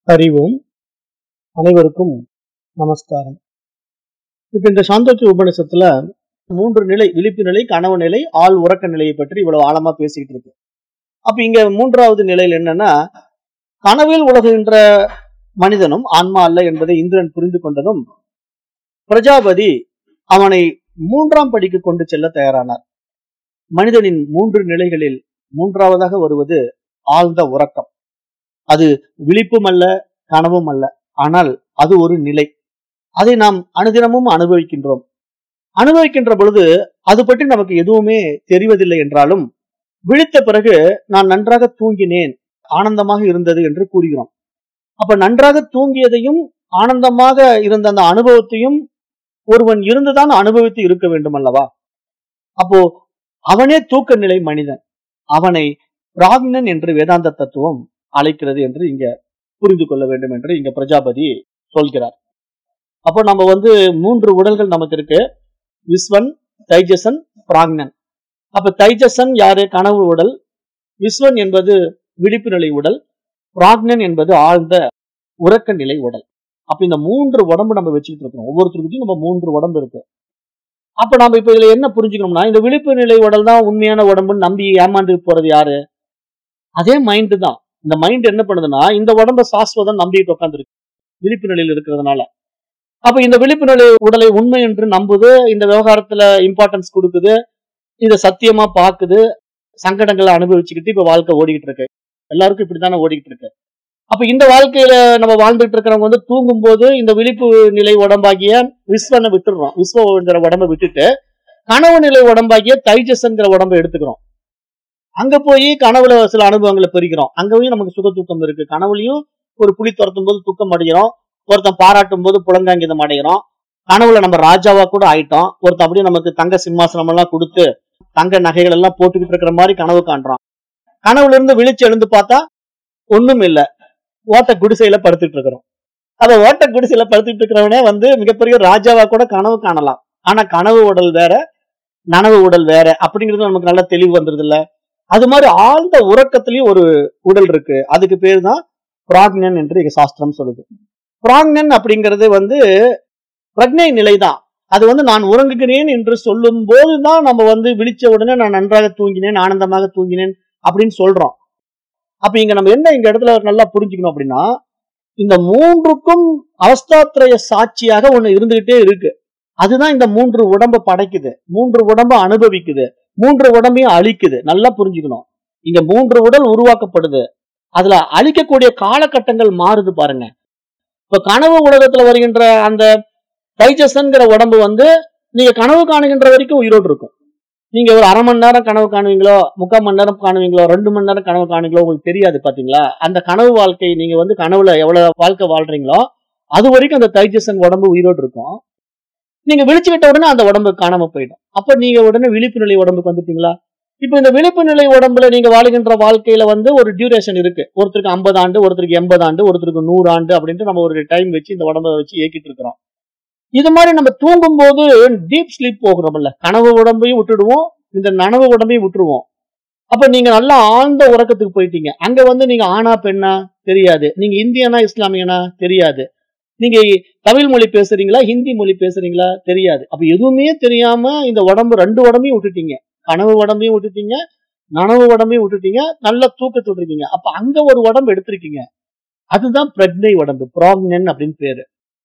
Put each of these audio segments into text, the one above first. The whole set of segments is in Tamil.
அறிவோம் அனைவருக்கும் நமஸ்காரம் இப்ப இந்த சாந்தோக்கிய உபநிஷத்துல மூன்று நிலை விழிப்பு நிலை கனவு நிலை ஆள் உறக்க நிலையை பற்றி இவ்வளவு ஆழமா பேசிக்கிட்டு இருக்கு அப்ப இங்க மூன்றாவது நிலையில் என்னன்னா கனவில் உலகுகின்ற மனிதனும் ஆன்மா அல்ல என்பதை இந்திரன் புரிந்து கொண்டதும் பிரஜாபதி அவனை மூன்றாம் படிக்கு கொண்டு செல்ல தயாரானார் மனிதனின் மூன்று நிலைகளில் மூன்றாவதாக வருவது ஆழ்ந்த உறக்கம் அது விழிப்பும் அல்ல கனவும் அல்ல ஆனால் அது ஒரு நிலை அதை நாம் அனுதினமும் அனுபவிக்கின்றோம் அனுபவிக்கின்ற பொழுது அது பற்றி நமக்கு எதுவுமே தெரிவதில்லை என்றாலும் விழித்த பிறகு நான் நன்றாக தூங்கினேன் ஆனந்தமாக இருந்தது என்று கூறுகிறோம் அப்ப நன்றாக தூங்கியதையும் ஆனந்தமாக இருந்த அந்த அனுபவத்தையும் ஒருவன் இருந்துதான் அனுபவித்து இருக்க வேண்டும் அல்லவா அப்போ அவனே தூக்க நிலை மனிதன் அவனை பிராக்னன் என்று வேதாந்த தத்துவம் அழைக்கிறது என்று இங்க புரிந்து கொள்ள வேண்டும் என்று இங்க பிரஜாபதி சொல்கிறார் அப்போ நம்ம வந்து மூன்று உடல்கள் நமக்கு இருக்கு விஸ்வன் தைஜசன் பிராக்னன் அப்ப தைஜசன் யாரு கனவு உடல் விஸ்வன் என்பது விழிப்பு நிலை உடல் பிராக்னன் என்பது ஆழ்ந்த உறக்க நிலை உடல் அப்ப இந்த மூன்று உடம்பு நம்ம வச்சுக்கிட்டு இருக்கோம் ஒவ்வொருத்தருக்கும் நம்ம மூன்று உடம்பு இருக்கு அப்ப நம்ம இப்ப இதுல என்ன புரிஞ்சுக்கணும்னா இந்த விழிப்பு நிலை உடல் தான் உண்மையான உடம்புன்னு நம்பி ஏமாந்து போறது யாரு அதே மைண்ட் தான் இந்த மைண்ட் என்ன பண்ணுதுன்னா இந்த உடம்ப சாஸ்வதம் நம்பிட்டு உட்காந்துருக்கு விழிப்பு நிலையில் இருக்கிறதுனால அப்ப இந்த விழிப்பு நிலை உடலை உண்மை என்று நம்புது இந்த விவகாரத்துல இம்பார்ட்டன்ஸ் கொடுக்குது இதை சத்தியமா பாக்குது சங்கடங்களை அனுபவிச்சுக்கிட்டு இப்ப வாழ்க்கை ஓடிக்கிட்டு இருக்கு எல்லாருக்கும் இப்படித்தானே ஓடிக்கிட்டு இருக்கு அப்ப இந்த வாழ்க்கையில நம்ம வாழ்ந்துட்டு இருக்கிறவங்க வந்து தூங்கும் போது இந்த விழிப்பு நிலை உடம்பாகிய விஸ்வனை விட்டுடுறோம் விஸ்வங்கிற உடம்பை விட்டுட்டு கனவு நிலை உடம்பாகிய தைஜஸ்ங்கிற உடம்பை எடுத்துக்கிறோம் அங்க போய் கனவுல சில அனுபவங்களை பெறுகிறோம் அங்கேயும் நமக்கு சுக தூக்கம் இருக்கு கனவுலயும் ஒரு புலி துரத்தும் போது தூக்கம் அடைகிறோம் ஒருத்தன் பாராட்டும் போது புலங்காங்கிதம் அடைகிறோம் கனவுல நம்ம ராஜாவா கூட ஆயிட்டோம் ஒருத்தன் அப்படியே நமக்கு தங்க சிம்மாசனம் எல்லாம் கொடுத்து தங்க நகைகள் எல்லாம் போட்டுக்கிட்டு இருக்கிற மாதிரி கனவு காண்றோம் கனவுல இருந்து விழிச்சு எழுந்து பார்த்தா ஒண்ணும் இல்ல ஓட்ட குடிசையில படுத்துட்டு இருக்கிறோம் அத ஓட்ட குடிசையில படுத்துட்டு இருக்கிறவனே வந்து மிகப்பெரிய ராஜாவா கூட கனவு காணலாம் ஆனா கனவு உடல் வேற நனவு உடல் வேற அப்படிங்கிறது நமக்கு நல்ல தெளிவு வந்துருது இல்ல அது மாதிரி ஆழ்ந்த உறக்கத்திலயும் ஒரு உடல் இருக்கு அதுக்கு பேர் தான் பிராக்னன் என்று இங்க சாஸ்திரம் சொல்லுது பிராக்னன் அப்படிங்கிறது வந்து பிரக்னை நிலைதான் அது வந்து நான் உறங்குகிறேன் என்று சொல்லும் போதுதான் நம்ம வந்து விழிச்ச உடனே நான் நன்றாக தூங்கினேன் ஆனந்தமாக தூங்கினேன் அப்படின்னு சொல்றோம் அப்ப இங்க நம்ம என்ன இங்க இடத்துல நல்லா புரிஞ்சுக்கணும் அப்படின்னா இந்த மூன்றுக்கும் அவஸ்தாத்திரய சாட்சியாக ஒண்ணு இருந்துகிட்டே இருக்கு அதுதான் இந்த மூன்று உடம்ப படைக்குது மூன்று உடம்ப அனுபவிக்குது மூன்று உடம்பையும் அழிக்குது நல்லா புரிஞ்சுக்கணும் இங்க மூன்று உடல் உருவாக்கப்படுது அதுல அழிக்கக்கூடிய காலகட்டங்கள் மாறுது பாருங்க இப்ப கனவு உலகத்துல வருகின்ற அந்த தைஜஸ்ங்கிற உடம்பு வந்து நீங்க கனவு காணுகின்ற வரைக்கும் உயிரோடு இருக்கும் நீங்க ஒரு அரை மணி நேரம் கனவு காணுவீங்களோ முக்கால் மணி நேரம் காணுவீங்களோ ரெண்டு மணி நேரம் கனவு காணுவீங்களோ உங்களுக்கு தெரியாது பாத்தீங்களா அந்த கனவு வாழ்க்கை நீங்க வந்து கனவுல எவ்வளவு வாழ்க்கை வாழ்றீங்களோ அது வரைக்கும் அந்த தைஜசன் உடம்பு உயிரோடு இருக்கும் நீங்க விழிச்சுக்கிட்ட உடனே அந்த உடம்பு காணாம போயிடும் அப்ப நீங்க உடனே விழிப்பு நிலை உடம்புக்கு வந்துட்டீங்களா இப்ப இந்த விழிப்பு நிலை உடம்புல நீங்க வாழுகின்ற வாழ்க்கையில வந்து ஒரு டியூரேஷன் இருக்கு ஒருத்தருக்கு ஐம்பது ஆண்டு ஒருத்தருக்கு எண்பது ஆண்டு ஒருத்தருக்கு நூறு ஆண்டு அப்படின்ட்டு நம்ம ஒரு டைம் வச்சு இந்த உடம்ப வச்சு இயக்கிட்டு இருக்கிறோம் இது மாதிரி நம்ம தூங்கும் போது டீப் ஸ்லீப் போகிறோம்ல கனவு உடம்பையும் விட்டுடுவோம் இந்த நனவு உடம்பையும் விட்டுருவோம் அப்ப நீங்க நல்லா ஆழ்ந்த உறக்கத்துக்கு போயிட்டீங்க அங்க வந்து நீங்க ஆணா பெண்ணா தெரியாது நீங்க இந்தியனா இஸ்லாமியனா தெரியாது நீங்க தமிழ் மொழி பேசுறீங்களா ஹிந்தி மொழி பேசுறீங்களா தெரியாது அப்ப எதுவுமே தெரியாம இந்த உடம்பு ரெண்டு உடம்பையும் விட்டுட்டீங்க கனவு உடம்பையும் விட்டுட்டீங்க நனவு உடம்பையும் விட்டுட்டீங்க நல்ல தூக்கத்தை விட்டுருக்கீங்க அப்ப அங்க ஒரு உடம்பு எடுத்திருக்கீங்க அதுதான் பிரக்னை உடம்பு ப்ராக்னன் அப்படின்னு பேரு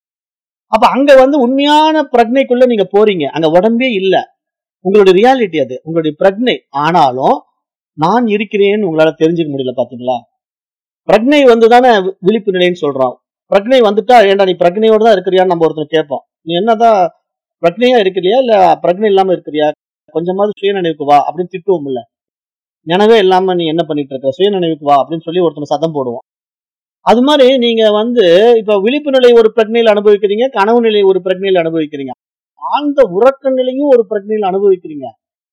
அப்ப அங்க வந்து உண்மையான பிரக்னைக்குள்ள நீங்க போறீங்க அங்க உடம்பே இல்ல உங்களுடைய ரியாலிட்டி அது உங்களுடைய பிரக்னை ஆனாலும் நான் இருக்கிறேன்னு உங்களால தெரிஞ்சுக்க முடியல பாத்தீங்களா பிரக்னை வந்து தானே விழிப்பு நிலைன்னு சொல்றோம் பிரக்னை வந்துட்டா ஏண்டா நீ பிரக்னையோட தான் இருக்கிறியான்னு நம்ம ஒருத்தர் கேட்போம் நீ என்னதான் பிரக்னையா இருக்கிறியா இல்ல பிரக்னை இல்லாம இருக்கிறியா கொஞ்சமாவது சுயநினைவுக்கு வா அப்படின்னு திட்டுவோம் இல்ல நினைவே இல்லாம நீ என்ன பண்ணிட்டு இருக்க சுயநினைவுக்கு வா அப்படின்னு சொல்லி ஒருத்தர் சதம் போடுவோம் அது மாதிரி நீங்க வந்து இப்ப விழிப்பு நிலை ஒரு பிரக்னையில் அனுபவிக்கிறீங்க கனவு நிலை ஒரு பிரக்னையில் அனுபவிக்கிறீங்க ஆழ்ந்த உறக்க நிலையும் ஒரு பிரக்னையில் அனுபவிக்கிறீங்க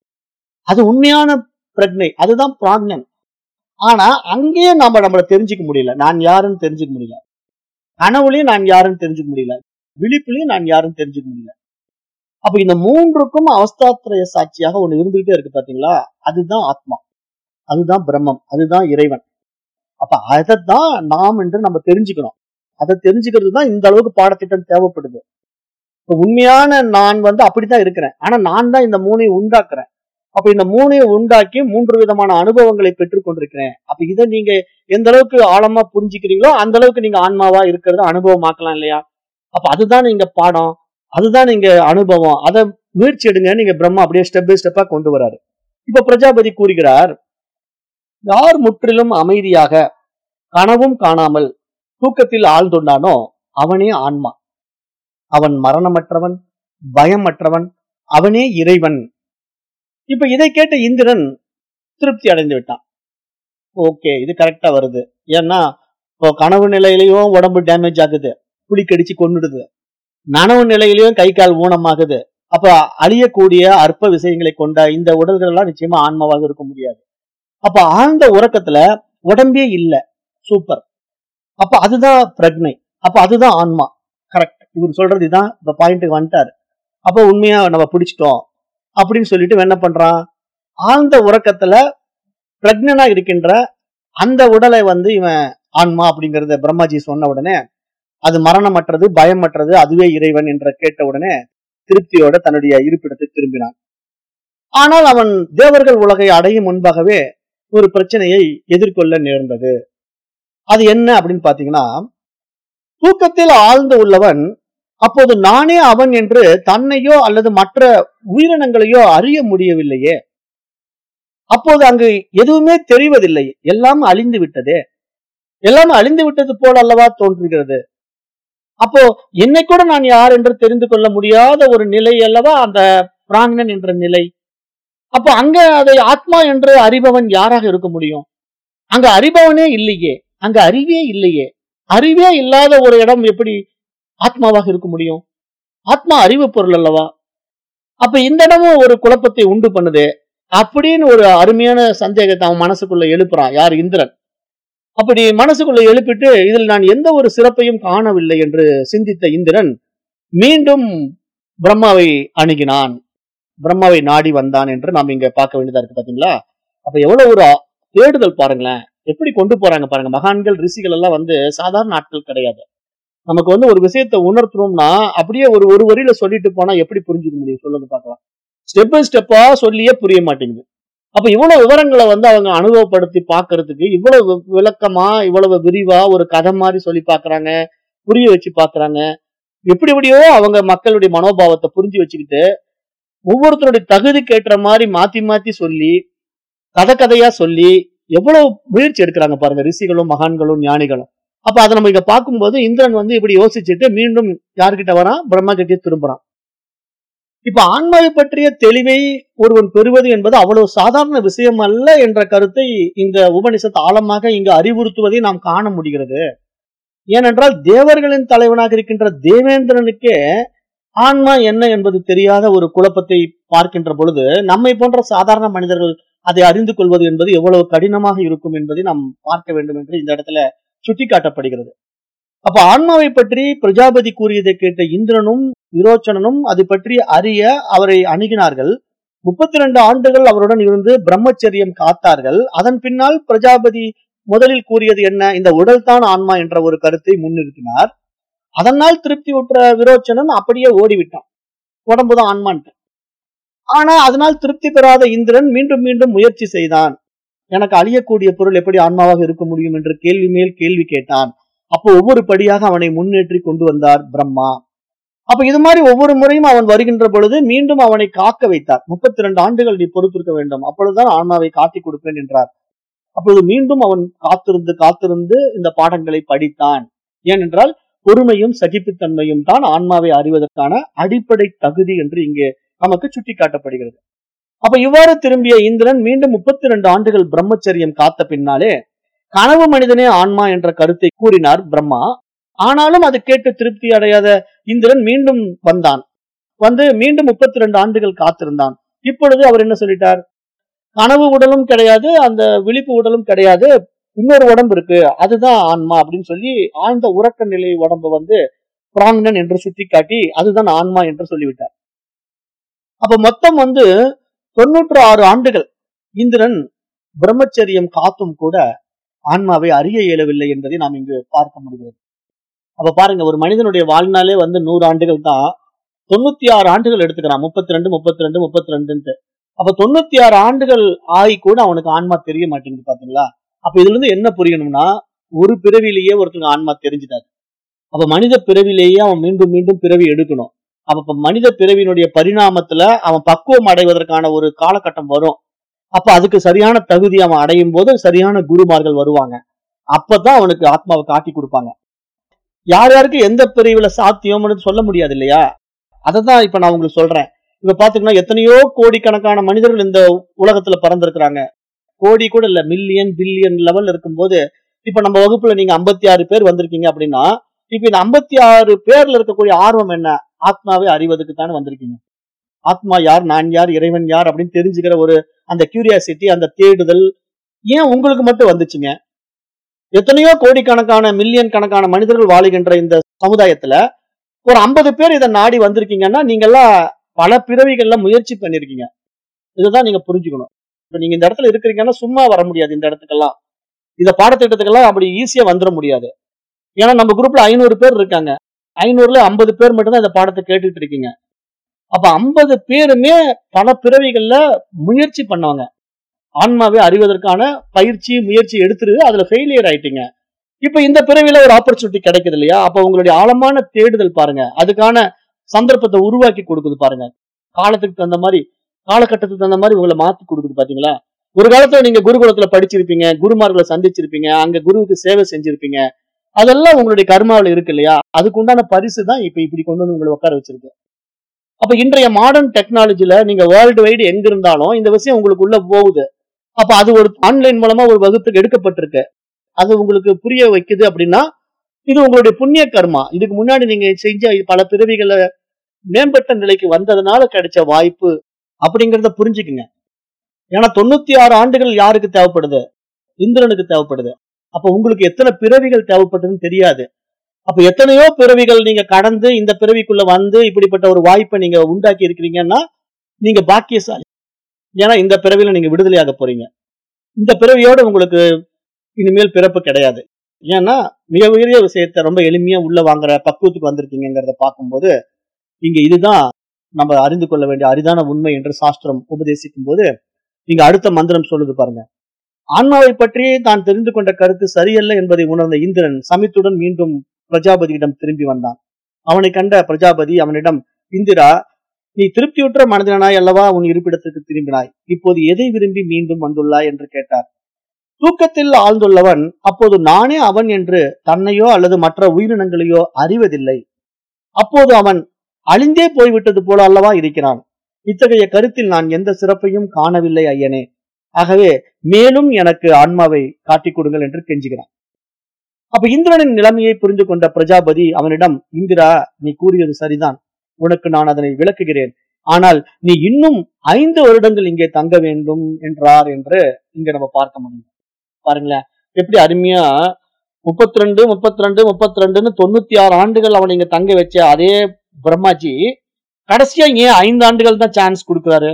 அது உண்மையான பிரக்னை அதுதான் பிராக்னன் ஆனா அங்கேயே நாம நம்மள தெரிஞ்சுக்க முடியல நான் யாருன்னு தெரிஞ்சுக்க முடியல கனவுலயும் நான் யாருன்னு தெரிஞ்சுக்க முடியல விழிப்புலயும் நான் யாருன்னு தெரிஞ்சுக்க முடியல அப்ப இந்த மூன்றுக்கும் அவஸ்தாத்திரய சாட்சியாக ஒண்ணு இருந்துகிட்டே இருக்கு பாத்தீங்களா அதுதான் ஆத்மா அதுதான் பிரம்மம் அதுதான் இறைவன் அப்ப அதைத்தான் நாம் என்று நம்ம தெரிஞ்சுக்கணும் அதை தெரிஞ்சுக்கிறது தான் இந்த அளவுக்கு பாடத்திட்டம் தேவைப்படுது இப்ப உண்மையான நான் வந்து அப்படித்தான் இருக்கிறேன் ஆனா நான் தான் இந்த மூணையும் உண்டாக்குறேன் அப்ப இந்த மூணையும் உண்டாக்கி மூன்று விதமான அனுபவங்களை பெற்றுக் கொண்டிருக்கிறேன் அப்ப இதை நீங்க எந்த அளவுக்கு ஆழமா புரிஞ்சுக்கிறீங்களோ அந்த அளவுக்கு நீங்க ஆன்மாவா இருக்கிறத அனுபவமாக்கலாம் இல்லையா அப்ப அதுதான் நீங்க பாடம் அதுதான் நீங்க அனுபவம் அதை முயற்சி எடுங்க நீங்க பிரம்மா அப்படியே ஸ்டெப் பை ஸ்டெப்பா கொண்டு வராரு இப்ப பிரஜாபதி கூறுகிறார் யார் முற்றிலும் அமைதியாக கனவும் காணாமல் தூக்கத்தில் ஆழ்ந்துண்டானோ அவனே ஆன்மா அவன் மரணமற்றவன் பயமற்றவன் அவனே இறைவன் இப்ப இதை கேட்ட இந்திரன் திருப்தி அடைந்து விட்டான் ஓகே இது கரெக்டா வருது ஏன்னா இப்போ கனவு நிலையிலயும் உடம்பு டேமேஜ் ஆகுது புளி கடிச்சு கொன்னுடுது நனவு நிலையிலயும் கை கால் ஊனமாகுது அப்ப அழியக்கூடிய அற்ப விஷயங்களை கொண்ட இந்த உடல்கள் எல்லாம் நிச்சயமா ஆன்மாவாக இருக்க முடியாது அப்ப ஆழ்ந்த உறக்கத்துல உடம்பே இல்ல சூப்பர் அப்ப அதுதான் பிரக்னை அப்ப அதுதான் ஆன்மா கரெக்ட் இவர் சொல்றது இதான் இந்த பாயிண்ட்டுக்கு வந்துட்டாரு அப்ப உண்மையா நம்ம பிடிச்சிட்டோம் அப்படின்னு சொல்லிட்டு இவன் என்ன பண்றான் ஆழ்ந்த உறக்கத்துல பிரக்னனா இருக்கின்ற அந்த உடலை வந்து இவன் ஆன்மா அப்படிங்கறத பிரம்மாஜி சொன்ன உடனே அது மரணமற்றது பயமற்றது அதுவே இறைவன் என்ற கேட்ட உடனே திருப்தியோட தன்னுடைய இருப்பிடத்தை திரும்பினான் ஆனால் அவன் தேவர்கள் உலகை அடையும் முன்பாகவே ஒரு பிரச்சனையை எதிர்கொள்ள நேர்ந்தது அது என்ன அப்படின்னு பாத்தீங்கன்னா தூக்கத்தில் ஆழ்ந்து உள்ளவன் அப்போது நானே அவன் என்று தன்னையோ அல்லது மற்ற உயிரினங்களையோ அறிய முடியவில்லையே அப்போது அங்கு எதுவுமே தெரிவதில்லை எல்லாம் அழிந்து விட்டதே எல்லாம் அழிந்து விட்டது போல அல்லவா தோன்றுகிறது அப்போ என்னை கூட நான் யார் என்று தெரிந்து கொள்ள முடியாத ஒரு நிலை அல்லவா அந்த பிராங்கணன் என்ற நிலை அப்போ அங்க அதை ஆத்மா என்று அறிபவன் யாராக இருக்க முடியும் அங்க அறிபவனே இல்லையே அங்க அறிவே இல்லையே அறிவே இல்லாத ஒரு இடம் எப்படி ஆத்மாவாக இருக்க முடியும் ஆத்மா அறிவு பொருள் அல்லவா அப்ப இந்த இடமும் ஒரு குழப்பத்தை உண்டு பண்ணுது அப்படின்னு ஒரு அருமையான சந்தேகத்தை அவன் மனசுக்குள்ள எழுப்புறான் யார் இந்திரன் அப்படி மனசுக்குள்ள எழுப்பிட்டு இதில் நான் எந்த ஒரு சிறப்பையும் காணவில்லை என்று சிந்தித்த இந்திரன் மீண்டும் பிரம்மாவை அணுகினான் பிரம்மாவை நாடி வந்தான் என்று நாம் இங்க பார்க்க வேண்டியதா இருக்கு பாத்தீங்களா அப்ப எவ்வளவு ஒரு தேடுதல் பாருங்களேன் எப்படி கொண்டு போறாங்க பாருங்க மகான்கள் ரிஷிகள் எல்லாம் வந்து சாதாரண ஆட்கள் கிடையாது நமக்கு வந்து ஒரு விஷயத்தை உணர்த்தணும்னா அப்படியே ஒரு ஒரு வரியில சொல்லிட்டு போனா எப்படி புரிஞ்சுக்க முடியும் சொல்லுங்க பார்க்கலாம் ஸ்டெப் பை ஸ்டெப்பா சொல்லியே புரிய மாட்டேங்குது அப்ப இவ்வளவு விவரங்களை வந்து அவங்க அனுபவப்படுத்தி பாக்குறதுக்கு இவ்வளவு விளக்கமா இவ்வளவு விரிவா ஒரு கதை மாதிரி சொல்லி பாக்குறாங்க புரிய வச்சு பாக்குறாங்க எப்படி எப்படியோ அவங்க மக்களுடைய மனோபாவத்தை புரிஞ்சு வச்சுக்கிட்டு ஒவ்வொருத்தருடைய தகுதிக்கு ஏற்ற மாதிரி மாத்தி மாத்தி சொல்லி கதை கதையா சொல்லி எவ்வளவு முயற்சி எடுக்கிறாங்க பாருங்க ரிஷிகளும் மகான்களும் ஞானிகளும் அப்ப அதை நம்ம இங்க பார்க்கும்போது இந்திரன் வந்து இப்படி யோசிச்சுட்டு மீண்டும் யார்கிட்ட வரான் பிரம்மா கிட்டே திரும்புறான் இப்ப ஆன்மாவை பற்றிய தெளிவை ஒருவன் பெறுவது என்பது அவ்வளவு சாதாரண விஷயம் அல்ல என்ற கருத்தை இந்த உபனிஷத் ஆழமாக இங்கு அறிவுறுத்துவதை நாம் காண முடிகிறது ஏனென்றால் தேவர்களின் தலைவனாக இருக்கின்ற தேவேந்திரனுக்கே ஆன்மா என்ன என்பது தெரியாத ஒரு குழப்பத்தை பார்க்கின்ற பொழுது நம்மை போன்ற சாதாரண மனிதர்கள் அதை அறிந்து கொள்வது என்பது எவ்வளவு கடினமாக இருக்கும் என்பதை நாம் பார்க்க வேண்டும் என்று இந்த இடத்துல சுட்டிக்காட்டப்படுகிறது அப்ப ஆன்மாவை பற்றி பிரஜாபதி கூறியதை கேட்ட இந்திரனும் விரோச்சனனும் அது பற்றி அறிய அவரை அணுகினார்கள் முப்பத்தி ரெண்டு ஆண்டுகள் அவருடன் இருந்து பிரம்மச்சரியம் காத்தார்கள் அதன் பின்னால் பிரஜாபதி முதலில் கூறியது என்ன இந்த உடல்தான் ஆன்மா என்ற ஒரு கருத்தை முன்னிறுத்தினார் அதனால் திருப்தி உற்ற விரோச்சனன் அப்படியே ஓடிவிட்டான் உடம்புதான் ஆன்மான்ட்டு ஆனா அதனால் திருப்தி பெறாத இந்திரன் மீண்டும் மீண்டும் முயற்சி செய்தான் எனக்கு அழியக்கூடிய பொருள் எப்படி ஆன்மாவாக இருக்க முடியும் என்று கேள்வி மேல் கேள்வி கேட்டான் அப்போ ஒவ்வொரு படியாக அவனை முன்னேற்றி கொண்டு வந்தார் பிரம்மா அப்ப இது மாதிரி ஒவ்வொரு முறையும் அவன் வருகின்ற பொழுது மீண்டும் அவனை காக்க வைத்தார் முப்பத்தி ரெண்டு ஆண்டுகள் நீ பொறுத்திருக்க வேண்டும் அப்பொழுதுதான் ஆன்மாவை காட்டி கொடுப்பேன் என்றார் அப்பொழுது மீண்டும் அவன் காத்திருந்து காத்திருந்து இந்த பாடங்களை படித்தான் ஏனென்றால் பொறுமையும் சகிப்புத்தன்மையும் தான் ஆன்மாவை அறிவதற்கான அடிப்படை தகுதி என்று இங்கே நமக்கு சுட்டிக்காட்டப்படுகிறது அப்ப இவ்வாறு திரும்பிய இந்திரன் மீண்டும் முப்பத்தி ரெண்டு ஆண்டுகள் பிரம்மச்சரியம் காத்த பின்னாலே கனவு மனிதனே ஆன்மா என்ற கருத்தை கூறினார் பிரம்மா ஆனாலும் அது கேட்டு திருப்தி அடையாத இந்திரன் மீண்டும் வந்தான் வந்து மீண்டும் முப்பத்தி ரெண்டு ஆண்டுகள் காத்திருந்தான் இப்பொழுது அவர் என்ன சொல்லிட்டார் கனவு உடலும் கிடையாது அந்த விழிப்பு உடலும் கிடையாது இன்னொரு உடம்பு இருக்கு அதுதான் ஆன்மா அப்படின்னு சொல்லி ஆழ்ந்த உறக்க நிலை உடம்பு வந்து பிராங்னன் என்று சுட்டி காட்டி அதுதான் ஆன்மா என்று சொல்லிவிட்டார் அப்ப மொத்தம் வந்து தொண்ணூற்று ஆறு ஆண்டுகள் இந்திரன் பிரம்மச்சரியம் காத்தும் கூட ஆன்மாவை அறிய இயலவில்லை என்பதை நாம் இங்கு பார்க்க முடிகிறது அப்ப பாருங்க ஒரு மனிதனுடைய வாழ்நாளே வந்து நூறு ஆண்டுகள் தான் தொண்ணூத்தி ஆறு ஆண்டுகள் எடுத்துக்கிறான் முப்பத்தி ரெண்டு முப்பத்தி ரெண்டு முப்பத்தி ரெண்டுன்ட்டு அப்ப தொண்ணூத்தி ஆறு ஆண்டுகள் ஆகி கூட அவனுக்கு ஆன்மா தெரிய மாட்டேங்குது பாத்தீங்களா அப்ப இதுல இருந்து என்ன புரியணும்னா ஒரு பிறவிலேயே ஒருத்தங்க ஆன்மா தெரிஞ்சுட்டாரு அப்ப மனித பிறவிலேயே அவன் மீண்டும் மீண்டும் பிறவி எடுக்கணும் அப்ப இப்ப மனித பிறவியினுடைய பரிணாமத்துல அவன் பக்குவம் அடைவதற்கான ஒரு காலகட்டம் வரும் அப்ப அதுக்கு சரியான தகுதி அவன் அடையும் போது சரியான குருமார்கள் வருவாங்க அப்பதான் அவனுக்கு ஆத்மாவை காட்டி கொடுப்பாங்க யார் யாருக்கு எந்த பிரிவுல சாத்தியம்னு சொல்ல முடியாது இல்லையா அததான் இப்ப நான் உங்களுக்கு சொல்றேன் இப்ப பாத்தீங்கன்னா எத்தனையோ கோடிக்கணக்கான மனிதர்கள் இந்த உலகத்துல பறந்திருக்கிறாங்க கோடி கூட இல்ல மில்லியன் பில்லியன் லெவல் இருக்கும்போது இப்ப நம்ம வகுப்புல நீங்க 56 ஆறு பேர் வந்திருக்கீங்க அப்படின்னா இப்ப இந்த 56 ஆறு பேர்ல இருக்கக்கூடிய ஆர்வம் என்ன ஆத்மாவை அறிவதற்கு தானே வந்திருக்கீங்க ஆத்மா யார் நான் யார் இறைவன் யார் அப்படின்னு தெரிஞ்சுக்கிற ஒரு அந்த கியூரியாசிட்டி அந்த தேடுதல் ஏன் உங்களுக்கு மட்டும் வந்துச்சுங்க எத்தனையோ கோடிக்கணக்கான மில்லியன் கணக்கான மனிதர்கள் வாழுகின்ற இந்த சமுதாயத்துல ஒரு 50 பேர் இதை நாடி வந்திருக்கீங்கன்னா நீங்க எல்லாம் பல பிறவிகள்ல முயற்சி பண்ணிருக்கீங்க இதுதான் நீங்க புரிஞ்சுக்கணும் இப்ப நீங்க இந்த இடத்துல இருக்கிறீங்கன்னா சும்மா வர முடியாது இந்த இடத்துக்கெல்லாம் இந்த பாடத்திட்டத்துக்கெல்லாம் அப்படி ஈஸியா வந்துட முடியாது ஏன்னா நம்ம குரூப்ல ஐநூறு பேர் இருக்காங்க ஐநூறுல ஐம்பது பேர் மட்டும்தான் இந்த பாடத்தை கேட்டுட்டு இருக்கீங்க அப்ப ஐம்பது பேருமே பல பிறவிகள்ல முயற்சி பண்ணவங்க ஆன்மாவை அறிவதற்கான பயிற்சி முயற்சி எடுத்துரு அதுல ஃபெயிலியர் ஆயிட்டீங்க இப்ப இந்த பிறவில ஒரு ஆப்பர்ச்சுனிட்டி கிடைக்குது இல்லையா அப்ப உங்களுடைய ஆழமான தேடுதல் பாருங்க அதுக்கான சந்தர்ப்பத்தை உருவாக்கி கொடுக்குது பாருங்க காலத்துக்கு தகுந்த மாதிரி காலகட்டத்துக்கு தகுந்த மாதிரி உங்களை மாத்தி கொடுக்குது பாத்தீங்களா ஒரு காலத்துல நீங்க குருகுலத்துல படிச்சிருப்பீங்க குருமார்களை சந்திச்சிருப்பீங்க அங்க குருவுக்கு சேவை செஞ்சிருப்பீங்க அதெல்லாம் உங்களுடைய கர்மாவில் இருக்கு இல்லையா அதுக்கு உண்டான பரிசு தான் இப்ப இப்படி கொண்டு வந்து உங்களை உட்கார வச்சிருக்கு அப்ப இன்றைய மாடர்ன் டெக்னாலஜில நீங்க வேர்ல்டு வைடு எங்க இருந்தாலும் இந்த விஷயம் உங்களுக்கு உள்ள போகுது அப்ப அது ஒரு ஆன்லைன் மூலமா ஒரு வகுப்புக்கு எடுக்கப்பட்டிருக்கு அது உங்களுக்கு புரிய வைக்குது அப்படின்னா இது உங்களுடைய புண்ணிய கர்மா இதுக்கு முன்னாடி நீங்க செஞ்ச பல பிறவிகளை மேம்பட்ட நிலைக்கு வந்ததுனால கிடைச்ச வாய்ப்பு அப்படிங்கறத புரிஞ்சுக்குங்க ஏன்னா தொண்ணூத்தி ஆறு ஆண்டுகள் யாருக்கு தேவைப்படுது இந்திரனுக்கு தேவைப்படுது அப்ப உங்களுக்கு எத்தனை பிறவிகள் தேவைப்படுதுன்னு தெரியாது அப்ப எத்தனையோ பிறவிகள் நீங்க கடந்து இந்த பிறவிக்குள்ள வந்து இப்படிப்பட்ட ஒரு வாய்ப்பை நீங்க உண்டாக்கி இருக்கிறீங்கன்னா நீங்க பாக்கியசாலி ஏன்னா இந்த பிறவில நீங்க விடுதலையாக போறீங்க இந்த பிறவியோட உங்களுக்கு இனிமேல் பிறப்பு கிடையாது ஏன்னா மிக உயரிய விஷயத்த ரொம்ப எளிமையா உள்ள வாங்குற பக்குவத்துக்கு வந்திருக்கீங்கிறத பார்க்கும்போது இங்க இதுதான் நம்ம அறிந்து கொள்ள வேண்டிய அரிதான உண்மை என்று சாஸ்திரம் உபதேசிக்கும் போது இங்க அடுத்த மந்திரம் சொல்லுது பாருங்க ஆன்மாவை பற்றி தான் தெரிந்து கொண்ட கருத்து சரியல்ல என்பதை உணர்ந்த இந்திரன் சமித்துடன் மீண்டும் பிரஜாபதியிடம் திரும்பி வந்தான் அவனை கண்ட பிரஜாபதி அவனிடம் இந்திரா நீ திருப்தியுற்ற மனிதனாய் அல்லவா உன் இருப்பிடத்துக்கு திரும்பினாய் இப்போது எதை விரும்பி மீண்டும் வந்துள்ளாய் என்று கேட்டார் தூக்கத்தில் ஆழ்ந்துள்ளவன் அப்போது நானே அவன் என்று தன்னையோ அல்லது மற்ற உயிரினங்களையோ அறிவதில்லை அப்போது அவன் அழிந்தே போய்விட்டது போல அல்லவா இருக்கிறான் இத்தகைய கருத்தில் நான் எந்த சிறப்பையும் காணவில்லை ஐயனே ஆகவே மேலும் எனக்கு ஆன்மாவை காட்டிக் கொடுங்கள் என்று கெஞ்சுகிறான் அப்ப இந்திரனின் நிலைமையை புரிந்து கொண்ட பிரஜாபதி அவனிடம் இந்திரா நீ கூறியது சரிதான் உனக்கு நான் அதனை விளக்குகிறேன் ஆனால் நீ இன்னும் ஐந்து வருடங்கள் இங்கே தங்க வேண்டும் என்றார் என்று இங்க நம்ம பார்க்க முடியும் பாருங்களேன் எப்படி அருமையா முப்பத்தி ரெண்டு முப்பத்தி ரெண்டு முப்பத்தி ரெண்டுன்னு தொண்ணூத்தி ஆறு ஆண்டுகள் அவனை இங்க தங்க வச்ச அதே பிரம்மாஜி கடைசியா ஏன் ஐந்து ஆண்டுகள் தான் சான்ஸ் கொடுக்குறாரு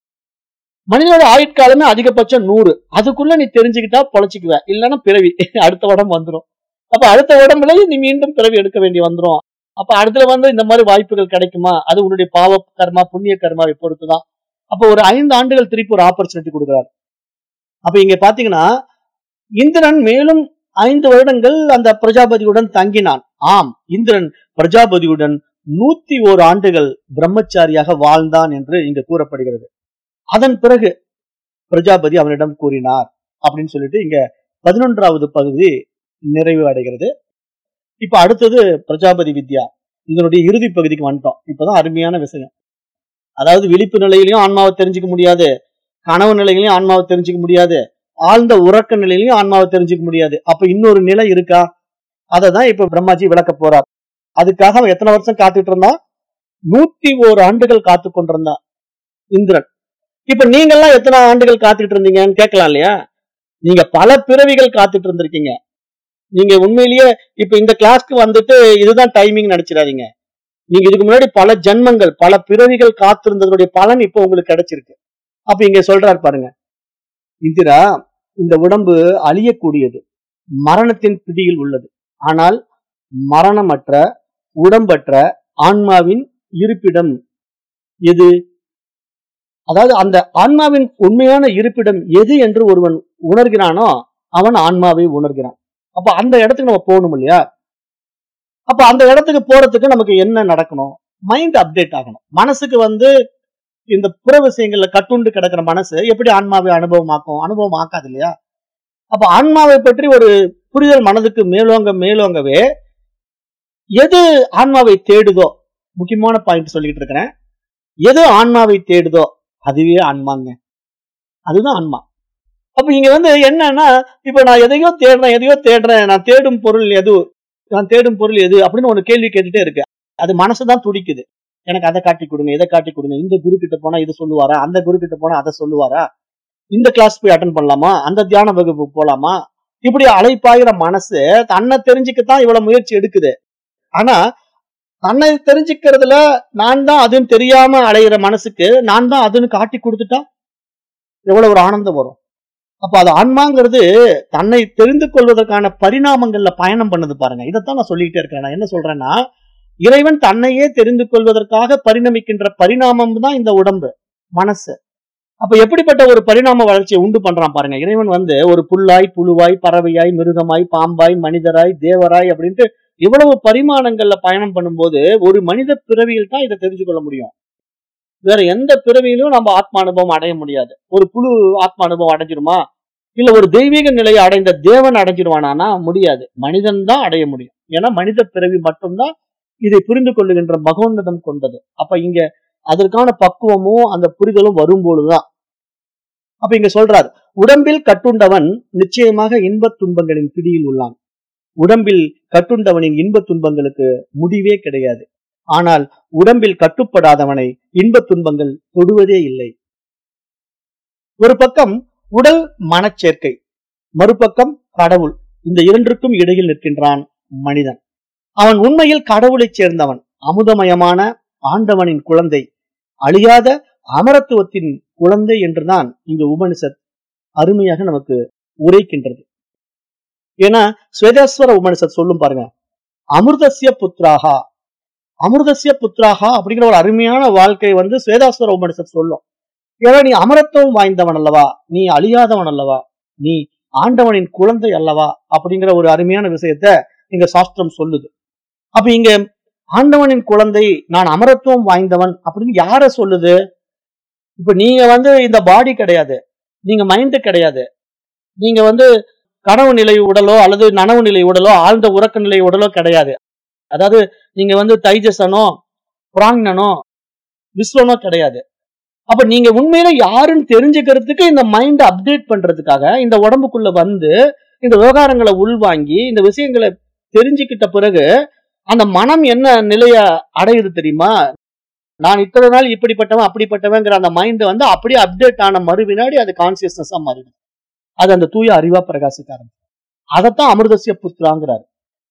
மனிதனோட ஆயுட்காலமே அதிகபட்சம் நூறு அதுக்குள்ள நீ தெரிஞ்சுக்கிட்டா பொழைச்சிக்குவ இல்லைன்னா பிறவி அடுத்த உடம்பு வந்துடும் அப்ப அடுத்த உடம்புலயே நீ மீண்டும் பிறவி எடுக்க வேண்டி வந்துடும் அப்ப அடுத்துல வந்து இந்த மாதிரி வாய்ப்புகள் கிடைக்குமா அது உன்னுடைய பாவ கர்மா புண்ணிய கர்மாவை பொறுத்துதான் அப்ப ஒரு ஐந்து ஆண்டுகள் திருப்பி ஒரு ஆப்பர்ச்சுனிட்டி கொடுக்குறாரு அப்ப இங்க பாத்தீங்கன்னா இந்திரன் மேலும் ஐந்து வருடங்கள் அந்த பிரஜாபதியுடன் தங்கினான் ஆம் இந்திரன் பிரஜாபதியுடன் நூத்தி ஓர் ஆண்டுகள் பிரம்மச்சாரியாக வாழ்ந்தான் என்று இங்க கூறப்படுகிறது அதன் பிறகு பிரஜாபதி அவனிடம் கூறினார் அப்படின்னு சொல்லிட்டு இங்க பதினொன்றாவது பகுதி நிறைவு அடைகிறது இப்ப அடுத்தது பிரஜாபதி வித்யா இதனுடைய இறுதி பகுதிக்கு வந்துட்டோம் இப்பதான் அருமையான விஷயம் அதாவது விழிப்பு நிலையிலையும் ஆன்மாவை தெரிஞ்சுக்க முடியாது கனவு நிலையிலையும் ஆன்மாவை தெரிஞ்சுக்க முடியாது ஆழ்ந்த உறக்க நிலையிலையும் ஆன்மாவை தெரிஞ்சுக்க முடியாது அப்ப இன்னொரு நிலை இருக்கா அதை தான் இப்ப பிரம்மாஜி விளக்க போறார் அதுக்காக அவன் எத்தனை வருஷம் காத்துட்டு இருந்தான் நூத்தி ஓரு ஆண்டுகள் காத்து கொண்டிருந்தான் இந்திரன் இப்ப நீங்க எல்லாம் எத்தனை ஆண்டுகள் காத்துட்டு இருந்தீங்கன்னு கேட்கலாம் இல்லையா நீங்க பல பிறவிகள் காத்துட்டு இருந்திருக்கீங்க நீங்க உண்மையிலேயே இப்ப இந்த கிளாஸ்க்கு வந்துட்டு இதுதான் டைமிங் நினைச்சிடாதீங்க நீங்க இதுக்கு முன்னாடி பல ஜென்மங்கள் பல பிறவிகள் காத்திருந்ததனுடைய பலன் இப்ப உங்களுக்கு கிடைச்சிருக்கு அப்ப இங்க சொல்றாரு பாருங்க இந்திரா இந்த உடம்பு அழியக்கூடியது மரணத்தின் பிடியில் உள்ளது ஆனால் மரணமற்ற உடம்பற்ற ஆன்மாவின் இருப்பிடம் எது அதாவது அந்த ஆன்மாவின் உண்மையான இருப்பிடம் எது என்று ஒருவன் உணர்கிறானோ அவன் ஆன்மாவை உணர்கிறான் அப்ப அந்த இடத்துக்கு நம்ம போகணும் இல்லையா அப்ப அந்த இடத்துக்கு போறதுக்கு நமக்கு என்ன நடக்கணும் மைண்ட் அப்டேட் ஆகணும் மனசுக்கு வந்து இந்த புற விஷயங்கள்ல கட்டுண்டு கிடக்கிற மனசு எப்படி ஆன்மாவை அனுபவமாக்கும் அனுபவம் ஆக்காது இல்லையா அப்ப ஆன்மாவை பற்றி ஒரு புரிதல் மனதுக்கு மேலோங்க மேலோங்கவே எது ஆன்மாவை தேடுதோ முக்கியமான பாயிண்ட் சொல்லிட்டு இருக்கிறேன் எது ஆன்மாவை தேடுதோ அதுவே ஆன்மாங்க அதுதான் ஆன்மா அப்ப இங்க வந்து என்னன்னா இப்ப நான் எதையோ தேடுறேன் எதையோ தேடுறேன் நான் தேடும் பொருள் எது நான் தேடும் பொருள் எது அப்படின்னு ஒரு கேள்வி கேட்டுட்டே இருக்கு அது மனசுதான் துடிக்குது எனக்கு அதை காட்டி கொடுங்க இதை காட்டி கொடுங்க இந்த குரு கிட்ட போனா இதை சொல்லுவாரா அந்த குரு கிட்ட போனா அதை சொல்லுவாரா இந்த கிளாஸ் போய் அட்டன் பண்ணலாமா அந்த தியான வகுப்பு போலாமா இப்படி அலைப்பாயிர மனசு தன்னை தெரிஞ்சுக்கத்தான் இவ்வளவு முயற்சி எடுக்குது ஆனா தன்னை தெரிஞ்சுக்கிறதுல நான் தான் அதுன்னு தெரியாம அலையிற மனசுக்கு நான் தான் அதுன்னு காட்டி கொடுத்துட்டா எவ்வளவு ஒரு ஆனந்தம் வரும் அப்ப அது ஆன்மாங்கிறது தன்னை தெரிந்து கொள்வதற்கான பரிணாமங்கள்ல பயணம் பண்ணுது பாருங்க இதைத்தான் நான் சொல்லிக்கிட்டே இருக்கிறேன் நான் என்ன சொல்றேன்னா இறைவன் தன்னையே தெரிந்து கொள்வதற்காக பரிணமிக்கின்ற பரிணாமம் தான் இந்த உடம்பு மனசு அப்ப எப்படிப்பட்ட ஒரு பரிணாம வளர்ச்சியை உண்டு பண்றான் பாருங்க இறைவன் வந்து ஒரு புல்லாய் புழுவாய் பறவையாய் மிருகமாய் பாம்பாய் மனிதராய் தேவராய் அப்படின்ட்டு இவ்வளவு பரிமாணங்கள்ல பயணம் பண்ணும்போது ஒரு மனித பிறவியில் தான் இதை தெரிஞ்சு கொள்ள முடியும் வேற எந்த பிறவியிலும் நம்ம ஆத்ம அனுபவம் அடைய முடியாது ஒரு புழு ஆத்ம அனுபவம் அடைஞ்சிருமா இல்ல ஒரு தெய்வீக நிலையை அடைந்த தேவன் அடைஞ்சிருவானா முடியாது மனிதன் தான் அடைய முடியும் ஏன்னா மனித பிறவி மட்டும்தான் இதை புரிந்து கொள்ளுகின்ற மகோன்னதம் கொண்டது அப்ப இங்க அதற்கான பக்குவமும் அந்த புரிதலும் வரும்பொழுதுதான் அப்ப இங்க சொல்றார் உடம்பில் கட்டுண்டவன் நிச்சயமாக இன்பத் துன்பங்களின் பிடியில் உள்ளான் உடம்பில் கட்டுண்டவனின் இன்பத் துன்பங்களுக்கு முடிவே கிடையாது ஆனால் உடம்பில் கட்டுப்படாதவனை இன்பத் துன்பங்கள் தொடுவதே இல்லை ஒரு பக்கம் உடல் மனச்சேர்க்கை மறுபக்கம் கடவுள் இந்த இரண்டிற்கும் இடையில் நிற்கின்றான் மனிதன் அவன் உண்மையில் கடவுளைச் சேர்ந்தவன் அமுதமயமான ஆண்டவனின் குழந்தை அழியாத அமரத்துவத்தின் குழந்தை என்றுதான் இங்கு உபனிஷத் அருமையாக நமக்கு உரைக்கின்றது ஏன்னா ஸ்வேதாஸ்வர உபனிஷத் சொல்லும் பாருங்க அமிர்தசிய புத்ராகா அமிர்தசிய புத்ராகா அப்படிங்கிற ஒரு அருமையான வாழ்க்கை வந்து ஸ்வேதாஸ்வர உபனிஷத் சொல்லும் ஏன்னா நீ அமரத்துவம் வாய்ந்தவன் அல்லவா நீ அழியாதவன் அல்லவா நீ ஆண்டவனின் குழந்தை அல்லவா அப்படிங்கிற ஒரு அருமையான விஷயத்த இங்க சாஸ்திரம் சொல்லுது அப்ப இங்க ஆண்டவனின் குழந்தை நான் அமரத்துவம் வாய்ந்தவன் அப்படின்னு யார சொல்லுது இப்ப நீங்க வந்து இந்த பாடி கிடையாது நீங்க மைண்ட் கிடையாது நீங்க வந்து கனவு நிலை உடலோ அல்லது நனவு நிலை உடலோ ஆழ்ந்த உறக்க நிலை உடலோ கிடையாது அதாவது நீங்க வந்து தைஜசனோ பிராங்னனோ விஸ்வனோ கிடையாது அப்ப நீங்க உண்மையில யாருன்னு தெரிஞ்சுக்கிறதுக்கு இந்த மைண்ட் அப்டேட் பண்றதுக்காக இந்த உடம்புக்குள்ள வந்து இந்த விவகாரங்களை உள்வாங்கி இந்த விஷயங்களை தெரிஞ்சுக்கிட்ட பிறகு அந்த மனம் என்ன நிலைய அடையுது தெரியுமா நான் இத்தனை நாள் இப்படிப்பட்டவன் அப்படிப்பட்டவங்கிற அந்த மைண்ட் வந்து அப்படியே அப்டேட் ஆன மறு வினாடி அது கான்சியஸ்னஸா மாறிடும் அது அந்த தூய அறிவா பிரகாசிக்க ஆரம்பிக்கும் அதைத்தான் அமிர்தசிய புத்திராங்கிறார்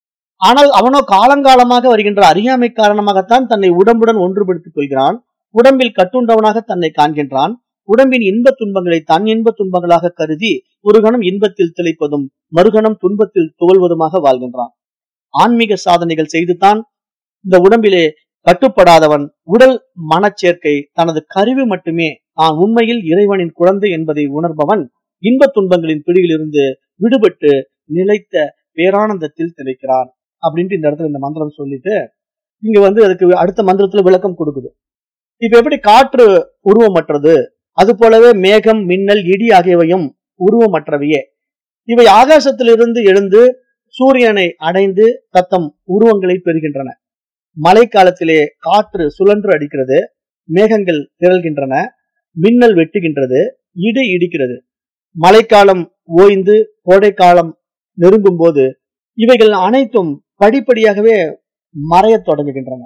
ஆனால் அவனோ காலங்காலமாக வருகின்ற அறியாமை காரணமாகத்தான் தன்னை உடம்புடன் ஒன்றுபடுத்திக் கொள்கிறான் உடம்பில் கட்டுண்டவனாக தன்னை காண்கின்றான் உடம்பின் இன்ப துன்பங்களை தன் இன்ப துன்பங்களாக கருதி ஒரு கணம் இன்பத்தில் திளைப்பதும் மறுகணம் துன்பத்தில் துவல்வதுமாக வாழ்கின்றான் ஆன்மீக சாதனைகள் செய்துதான் இந்த உடம்பிலே கட்டுப்படாதவன் உடல் மனச்சேர்க்கை தனது கருவி மட்டுமே தான் உண்மையில் இறைவனின் குழந்தை என்பதை உணர்பவன் இன்ப துன்பங்களின் பிடியிலிருந்து விடுபட்டு நிலைத்த பேரானந்தத்தில் திளைக்கிறான் அப்படின்ட்டு இந்த இடத்துல இந்த மந்திரம் சொல்லிட்டு இங்க வந்து அதுக்கு அடுத்த மந்திரத்துல விளக்கம் கொடுக்குது இப்ப எப்படி காற்று உருவமற்றது அது போலவே மேகம் மின்னல் இடி ஆகியவையும் உருவமற்றவையே இவை ஆகாசத்திலிருந்து எழுந்து சூரியனை அடைந்து தத்தம் உருவங்களை பெறுகின்றன மழைக்காலத்திலே காற்று சுழன்று அடிக்கிறது மேகங்கள் திரள்கின்றன மின்னல் வெட்டுகின்றது இடி இடிக்கிறது மழைக்காலம் ஓய்ந்து கோடைக்காலம் நெருங்கும் போது இவைகள் அனைத்தும் படிப்படியாகவே மறையத் தொடங்குகின்றன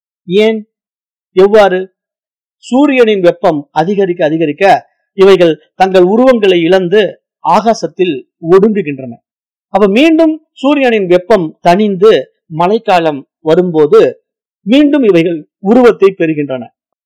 ஏன் எவ்வாறு சூரியனின் வெப்பம் அதிகரிக்க அதிகரிக்க இவைகள் தங்கள் உருவங்களை இழந்து ஆகாசத்தில் ஒடுங்குகின்றன அப்ப மீண்டும் சூரியனின் வெப்பம் தணிந்து மழைக்காலம் வரும்போது மீண்டும் இவைகள் உருவத்தை பெறுகின்றன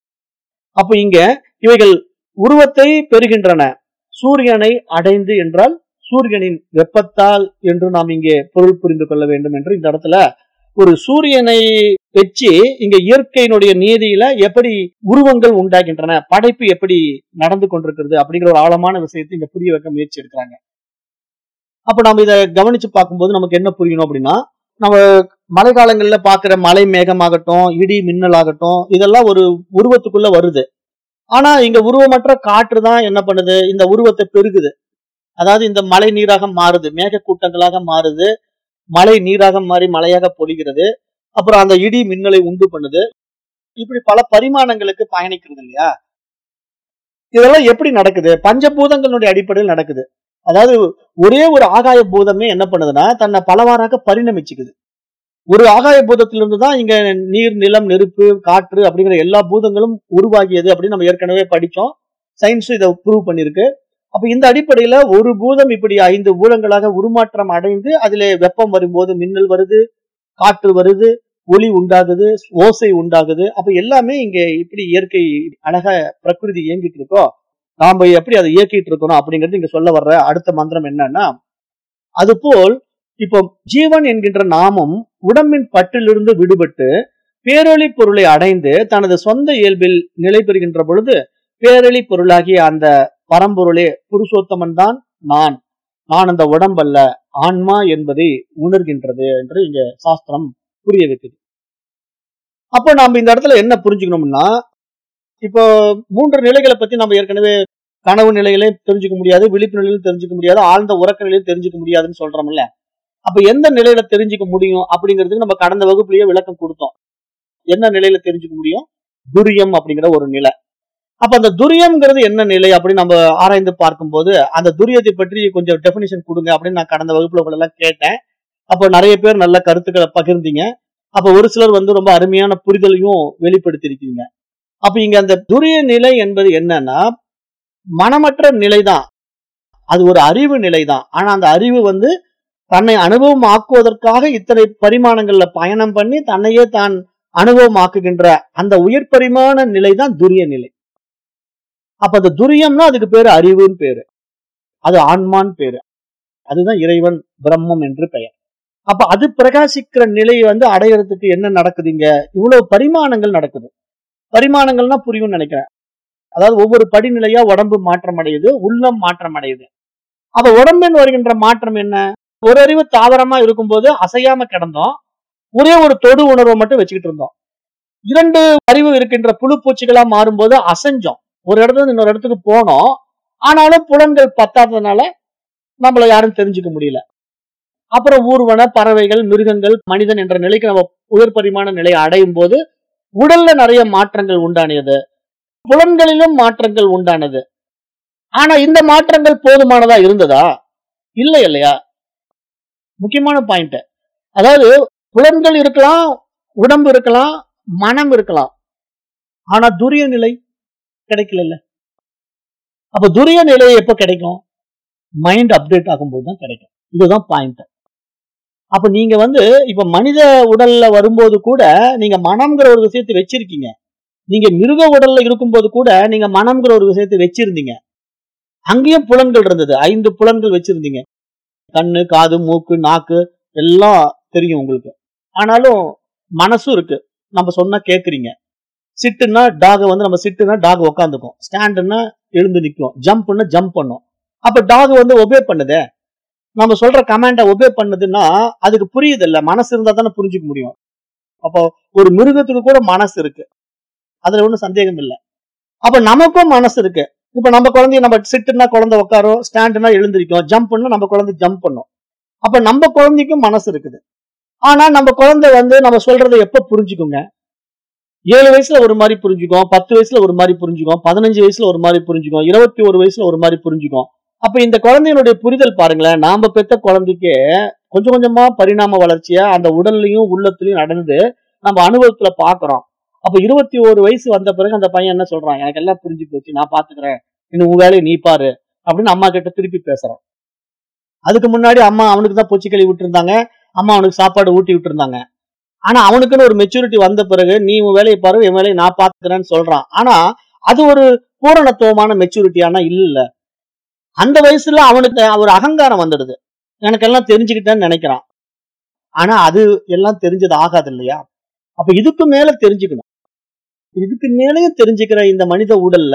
அப்ப இங்க இவைகள் உருவத்தை பெறுகின்றன சூரியனை அடைந்து என்றால் சூரியனின் வெப்பத்தால் என்று நாம் இங்கே பொருள் புரிந்து கொள்ள வேண்டும் என்று இந்த இடத்துல ஒரு சூரியனை வச்சு இங்க இயற்கையினுடைய நீதியில எப்படி உருவங்கள் உண்டாகின்றன படைப்பு எப்படி நடந்து கொண்டிருக்கிறது அப்படிங்கிற ஒரு ஆழமான விஷயத்தை இங்க புரிய வைக்க முயற்சி எடுக்கிறாங்க அப்ப நம்ம இதை கவனிச்சு பார்க்கும்போது நமக்கு என்ன புரியணும் அப்படின்னா நம்ம மழை காலங்கள்ல பாக்குற மலை மேகமாகட்டும் இடி மின்னல் ஆகட்டும் இதெல்லாம் ஒரு உருவத்துக்குள்ள வருது ஆனா இங்க உருவமற்ற காற்று தான் என்ன பண்ணுது இந்த உருவத்தை பெருகுது அதாவது இந்த மழை நீராக மாறுது மேக கூட்டங்களாக மாறுது மழை நீராக மாறி மழையாக பொழிகிறது அப்புறம் அந்த இடி மின்னலை உண்டு பண்ணுது இப்படி பல பரிமாணங்களுக்கு பயணிக்கிறது இல்லையா இதெல்லாம் எப்படி நடக்குது பஞ்சபூதங்களுடைய அடிப்படையில் நடக்குது அதாவது ஒரே ஒரு ஆகாய பூதமே என்ன பண்ணுதுன்னா தன்னை பலவாறாக பரிணமிச்சுக்குது ஒரு ஆகாய பூதத்திலிருந்து தான் இங்க நீர் நிலம் நெருப்பு காற்று அப்படிங்கிற எல்லா பூதங்களும் உருவாகியது அப்படின்னு நம்ம ஏற்கனவே படிச்சோம் சயின்ஸும் இதை ப்ரூவ் பண்ணிருக்கு அப்ப இந்த அடிப்படையில ஒரு பூதம் இப்படி ஐந்து பூதங்களாக உருமாற்றம் அடைந்து அதிலே வெப்பம் வரும்போது மின்னல் வருது காற்று வருது ஒளி உண்டாகுது ஓசை உண்டாகுது அப்ப எல்லாமே இங்க இப்படி இயற்கை அழகா பிரகிருதி இயங்கிட்டு இருக்கோ நாம எப்படி அதை இயக்கிட்டு இருக்கணும் அப்படிங்கிறது இங்க சொல்ல வர்ற அடுத்த மந்திரம் என்னன்னா அதுபோல் இப்போ ஜீவன் என்கின்ற நாமம் உடம்பின் பற்றிலிருந்து விடுபட்டு பேரொளி பொருளை அடைந்து தனது சொந்த இயல்பில் நிலை பெறுகின்ற பொழுது பேரொளி பொருளாகிய அந்த பரம்பொருளே புருஷோத்தமன் தான் நான் நான் அந்த உடம்பல்ல ஆன்மா என்பதை உணர்கின்றது என்று இங்க சாஸ்திரம் புரிய வைக்குது அப்போ நாம இந்த இடத்துல என்ன புரிஞ்சுக்கணும்னா இப்போ மூன்று நிலைகளை பத்தி நம்ம ஏற்கனவே கனவு நிலையிலே தெரிஞ்சுக்க முடியாது விழிப்பு நிலையிலும் தெரிஞ்சுக்க முடியாது ஆழ்ந்த உறக்க நிலையிலும் தெரிஞ்சுக்க முடியாதுன்னு சொல்றோம்ல அப்ப எந்த நிலையில தெரிஞ்சுக்க முடியும் அப்படிங்கிறதுக்கு நம்ம கடந்த வகுப்புலயே விளக்கம் கொடுத்தோம் என்ன நிலையில தெரிஞ்சுக்க முடியும் துரியம் அப்படிங்கிற ஒரு நிலை அப்ப அந்த துரியம்ங்கிறது என்ன நிலை அப்படின்னு நம்ம ஆராய்ந்து பார்க்கும்போது அந்த துரியத்தை பற்றி கொஞ்சம் டெபினிஷன் கொடுங்க அப்படின்னு நான் கடந்த வகுப்புல உங்களை எல்லாம் கேட்டேன் அப்போ நிறைய பேர் நல்ல கருத்துக்களை பகிர்ந்தீங்க அப்ப ஒரு சிலர் வந்து ரொம்ப அருமையான புரிதலையும் வெளிப்படுத்தியிருக்கீங்க அப்ப இங்க அந்த துரிய நிலை என்பது என்னன்னா மனமற்ற நிலைதான் அது ஒரு அறிவு நிலைதான் ஆனா அந்த அறிவு வந்து தன்னை அனுபவம் ஆக்குவதற்காக இத்தனை பரிமாணங்கள்ல பயணம் பண்ணி தன்னையே தான் அனுபவம் ஆக்குகின்ற அந்த உயர் பரிமாண நிலை தான் துரிய நிலை அப்ப அந்த துரியம்னா அதுக்கு பேரு அறிவுன்னு பேரு அது ஆன்மான்னு பேரு அதுதான் இறைவன் பிரம்மம் என்று பெயர் அப்ப அது பிரகாசிக்கிற நிலையை வந்து அடையறதுக்கு என்ன நடக்குதுங்க இவ்வளவு பரிமாணங்கள் நடக்குது பரிமாணங்கள்னா புரியும்னு நினைக்கிறேன் அதாவது ஒவ்வொரு படிநிலையா உடம்பு மாற்றம் அடையுது உள்ளம் மாற்றம் அடையுது அப்ப உடம்பின் வருகின்ற மாற்றம் என்ன ஒரு அறிவு தாவரமா இருக்கும்போது அசையாம கிடந்தோம் ஒரே ஒரு தொடு உணர்வை மட்டும் வச்சுக்கிட்டு இருந்தோம் இரண்டு அறிவு இருக்கின்ற புழு பூச்சிகளா மாறும்போது அசைஞ்சோம் ஒரு இடத்துல இருந்து இன்னொரு இடத்துக்கு போனோம் ஆனாலும் புலன்கள் பத்தாததுனால நம்மள யாரும் தெரிஞ்சுக்க முடியல அப்புறம் ஊர்வன பறவைகள் மிருகங்கள் மனிதன் என்ற நிலைக்கு நம்ம உயர் பரிமாண நிலையை அடையும் போது உடல்ல நிறைய மாற்றங்கள் உண்டானியது புலன்களிலும் மாற்றங்கள் உண்டானது ஆனா இந்த மாற்றங்கள் போதுமானதா இருந்ததா இல்லை இல்லையா முக்கியமான பாயிண்ட் அதாவது புலன்கள் இருக்கலாம் உடம்பு இருக்கலாம் மனம் இருக்கலாம் ஆனா துரிய நிலை கிடைக்கல அப்ப துரிய நிலை எப்ப கிடைக்கும் மைண்ட் அப்டேட் ஆகும்போது தான் கிடைக்கும் இதுதான் பாயிண்ட் அப்ப நீங்க வந்து இப்ப மனித உடல்ல வரும்போது கூட நீங்க மனம்ங்கிற ஒரு விஷயத்தை வச்சிருக்கீங்க நீங்க மிருக உடல்ல இருக்கும்போது கூட நீங்க மனம்ங்கிற ஒரு விஷயத்தை வச்சிருந்தீங்க அங்கேயும் புலன்கள் இருந்தது ஐந்து புலன்கள் வச்சிருந்தீங்க கண்ணு காது மூக்கு நாக்கு எல்லாம் தெரியும் உங்களுக்கு ஆனாலும் மனசும் இருக்கு நம்ம சொன்னா கேக்குறீங்க சிட்டுன்னா டாக் வந்து நம்ம சிட்டுனா டாக் உட்காந்துக்கும் ஸ்டாண்டுன்னா எழுந்து நிற்கும் ஜம்ப்னா ஜம்ப் பண்ணும் அப்ப டாக் வந்து ஒபே பண்ணுதே நம்ம சொல்ற கமாண்ட ஒபே பண்ணுதுன்னா அதுக்கு புரியுது இல்ல மனசு இருந்தா தானே புரிஞ்சுக்க முடியும் அப்போ ஒரு மிருகத்துக்கு கூட மனசு இருக்கு அதுல ஒண்ணும் சந்தேகம் இல்லை அப்ப நமக்கும் மனசு இருக்கு இப்ப நம்ம குழந்தைய நம்ம சிட்டுனா குழந்தை உட்காரும் ஸ்டாண்டுனா எழுந்திருக்கும் ஜம்ப்னா நம்ம குழந்தை ஜம்ப் பண்ணும் அப்ப நம்ம குழந்தைக்கும் மனசு இருக்குது ஆனா நம்ம குழந்தை வந்து நம்ம சொல்றதை எப்ப புரிஞ்சுக்குங்க ஏழு வயசுல ஒரு மாதிரி புரிஞ்சுக்கும் பத்து வயசுல ஒரு மாதிரி புரிஞ்சுக்கும் பதினஞ்சு வயசுல ஒரு மாதிரி புரிஞ்சுக்கும் இருபத்தி ஒரு வயசுல ஒரு மாதிரி புரிஞ்சுக்கும் அப்ப இந்த குழந்தையினுடைய புரிதல் பாருங்களேன் நாம பெத்த குழந்தைக்கு கொஞ்சம் கொஞ்சமா பரிணாம வளர்ச்சியா அந்த உடல்லையும் உள்ளத்துலயும் நடந்து நம்ம அனுபவத்துல பாக்குறோம் அப்ப இருபத்தி ஒரு வயசு வந்த பிறகு அந்த பையன் என்ன சொல்றான் எனக்கு எல்லாம் புரிஞ்சு போச்சு நான் பாத்துக்கிறேன் இன்னும் உன் வேலையை நீ பாரு அப்படின்னு அம்மா கிட்ட திருப்பி பேசுறான் அதுக்கு முன்னாடி அம்மா அவனுக்கு தான் பூச்சி கழுவி விட்டு இருந்தாங்க அம்மா அவனுக்கு சாப்பாடு ஊட்டி விட்டு இருந்தாங்க ஆனா அவனுக்குன்னு ஒரு மெச்சூரிட்டி வந்த பிறகு நீ உன் வேலையை பாரு என் வேலையை நான் பாத்துக்கிறேன்னு சொல்றான் ஆனா அது ஒரு பூரணத்துவமான மெச்சூரிட்டியானா இல்ல அந்த வயசுல அவனுக்கு ஒரு அகங்காரம் வந்துடுது எனக்கு எல்லாம் தெரிஞ்சுக்கிட்டேன்னு நினைக்கிறான் ஆனா அது எல்லாம் தெரிஞ்சது ஆகாது இல்லையா அப்ப இதுக்கு மேல தெரிஞ்சுக்கணும் இதுக்கு மேலயும் தெரிஞ்சுக்கிற இந்த மனித உடல்ல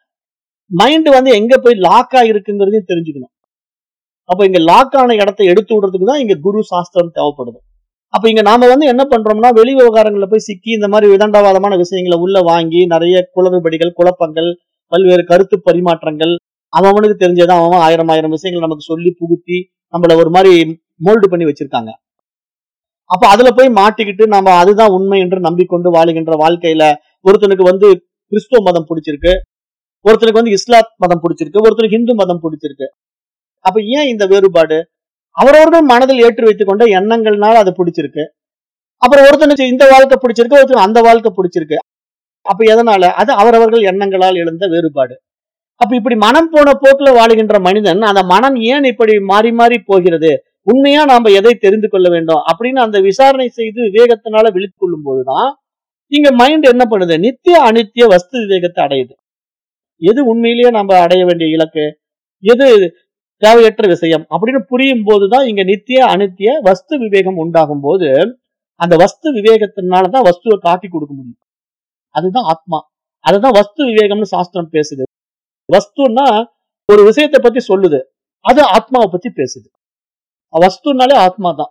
மைண்ட் வந்து எங்க போய் லாக் ஆயிருக்குங்கிறதையும் தெரிஞ்சுக்கணும் அப்ப இங்க லாக் ஆன இடத்தை எடுத்து விடுறதுக்கு தான் இங்க குரு சாஸ்திரம் தேவைப்படுது அப்ப இங்க நாம வந்து என்ன பண்றோம்னா வெளி விவகாரங்கள்ல போய் சிக்கி இந்த மாதிரி விதண்டாவாதமான விஷயங்களை உள்ள வாங்கி நிறைய குளறுபடிகள் குழப்பங்கள் பல்வேறு கருத்து பரிமாற்றங்கள் அவனுக்கு தெரிஞ்சதான் அவன் ஆயிரம் ஆயிரம் விஷயங்கள் நமக்கு சொல்லி புகுத்தி நம்மள ஒரு மாதிரி மோல்டு பண்ணி வச்சிருக்காங்க அப்ப அதுல போய் மாட்டிக்கிட்டு நம்ம அதுதான் உண்மை என்று நம்பிக்கொண்டு வாழுகின்ற வாழ்க்கையில ஒருத்தனுக்கு வந்து கிறிஸ்துவ மதம் பிடிச்சிருக்கு ஒருத்தனுக்கு வந்து இஸ்லாம் மதம் பிடிச்சிருக்கு ஒருத்தனுக்கு இந்து மதம் பிடிச்சிருக்கு அப்ப ஏன் இந்த வேறுபாடு அவரவர்கள் மனதில் ஏற்றி வைத்துக் கொண்ட எண்ணங்கள்னால அது பிடிச்சிருக்கு அப்புறம் ஒருத்தனுக்கு இந்த வாழ்க்கை பிடிச்சிருக்கு ஒருத்தனுக்கு அந்த வாழ்க்கை பிடிச்சிருக்கு அப்ப எதனால அது அவரவர்கள் எண்ணங்களால் எழுந்த வேறுபாடு அப்ப இப்படி மனம் போன போக்குல வாழுகின்ற மனிதன் அந்த மனம் ஏன் இப்படி மாறி மாறி போகிறது உண்மையா நாம எதை தெரிந்து கொள்ள வேண்டும் அப்படின்னு அந்த விசாரணை செய்து விவேகத்தினால விழித்துக் கொள்ளும் போதுதான் இங்க மைண்ட் என்ன பண்ணுது நித்திய அனித்திய வஸ்து விவேகத்தை அடையுது எது உண்மையிலேயே நம்ம அடைய வேண்டிய இலக்கு எது தேவையற்ற விஷயம் அப்படின்னு புரியும் போதுதான் இங்க நித்திய அனித்திய வஸ்து விவேகம் உண்டாகும் போது அந்த வஸ்து விவேகத்தினாலதான் வஸ்துவை காட்டி கொடுக்க முடியும் அதுதான் ஆத்மா அதுதான் வஸ்து விவேகம்னு சாஸ்திரம் பேசுது வஸ்துன்னா ஒரு விஷயத்தை பத்தி சொல்லுது அது ஆத்மாவை பத்தி பேசுது வஸ்துனாலே ஆத்மா தான்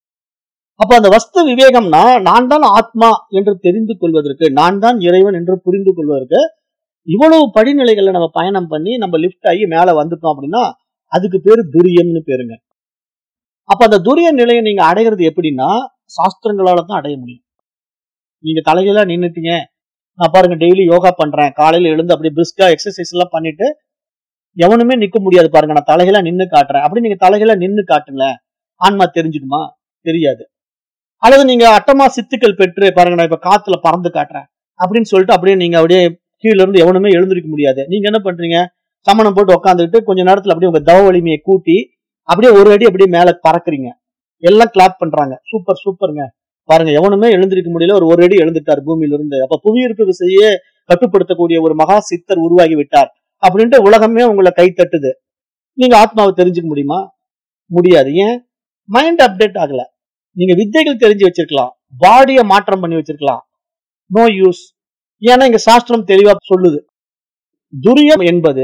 அப்ப அந்த வஸ்து விவேகம்னா நான் தான் ஆத்மா என்று தெரிந்து கொள்வதற்கு நான் தான் இறைவன் என்று புரிந்து கொள்வதற்கு இவ்வளவு படிநிலைகளை நம்ம பயணம் பண்ணி நம்ம லிஃப்ட் ஆகி மேல வந்துட்டோம் அப்படின்னா அதுக்கு பேரு துரியம்னு பேருங்க அப்ப அந்த துரிய நிலையை நீங்க அடைகிறது எப்படின்னா சாஸ்திரங்களால தான் அடைய முடியும் நீங்க தலைகீழா நின்னுட்டீங்க நான் பாருங்க டெய்லி யோகா பண்றேன் காலையில எழுந்து அப்படியே பிரிஸ்கா எக்ஸசைஸ் எல்லாம் பண்ணிட்டு எவனுமே நிக்க முடியாது பாருங்க நான் தலைகீழா நின்னு காட்டுறேன் அப்படி நீங்க தலைகீழா நின்னு காட்டுங்களேன் ஆன்மா தெரிஞ்சுக்குமா தெரியாது அல்லது நீங்க அட்டமா சித்துக்கள் பெற்று பாருங்க நான் இப்ப காத்துல பறந்து காட்டுறேன் அப்படின்னு சொல்லிட்டு அப்படியே நீங்க அப்படியே கீழ இருந்து எவனுமே எழுந்திருக்க முடியாது நீங்க என்ன பண்றீங்க சமணம் போட்டு உட்காந்துக்கிட்டு கொஞ்ச நேரத்துல அப்படியே உங்க தவ வலிமையை கூட்டி அப்படியே ஒரு அடி அப்படியே மேல பறக்குறீங்க எல்லாம் கிளாப் பண்றாங்க சூப்பர் சூப்பருங்க பாருங்க எவனுமே எழுந்திருக்க முடியல ஒரு ஒரு அடி எழுந்துட்டார் பூமியில இருந்து அப்ப புவியீர்ப்பு விசையே கட்டுப்படுத்தக்கூடிய ஒரு மகா சித்தர் உருவாகி விட்டார் அப்படின்ட்டு உலகமே உங்களை கை தட்டுது நீங்க ஆத்மாவை தெரிஞ்சுக்க முடியுமா முடியாது ஏன் மைண்ட் அப்டேட் ஆகல நீங்க வித்தைகள் தெரிஞ்சு வச்சிருக்கலாம் பாடியை மாற்றம் பண்ணி வச்சிருக்கலாம் நோ யூஸ் ஏன்னா இங்க சாஸ்திரம் தெளிவா சொல்லுது துரியம் என்பது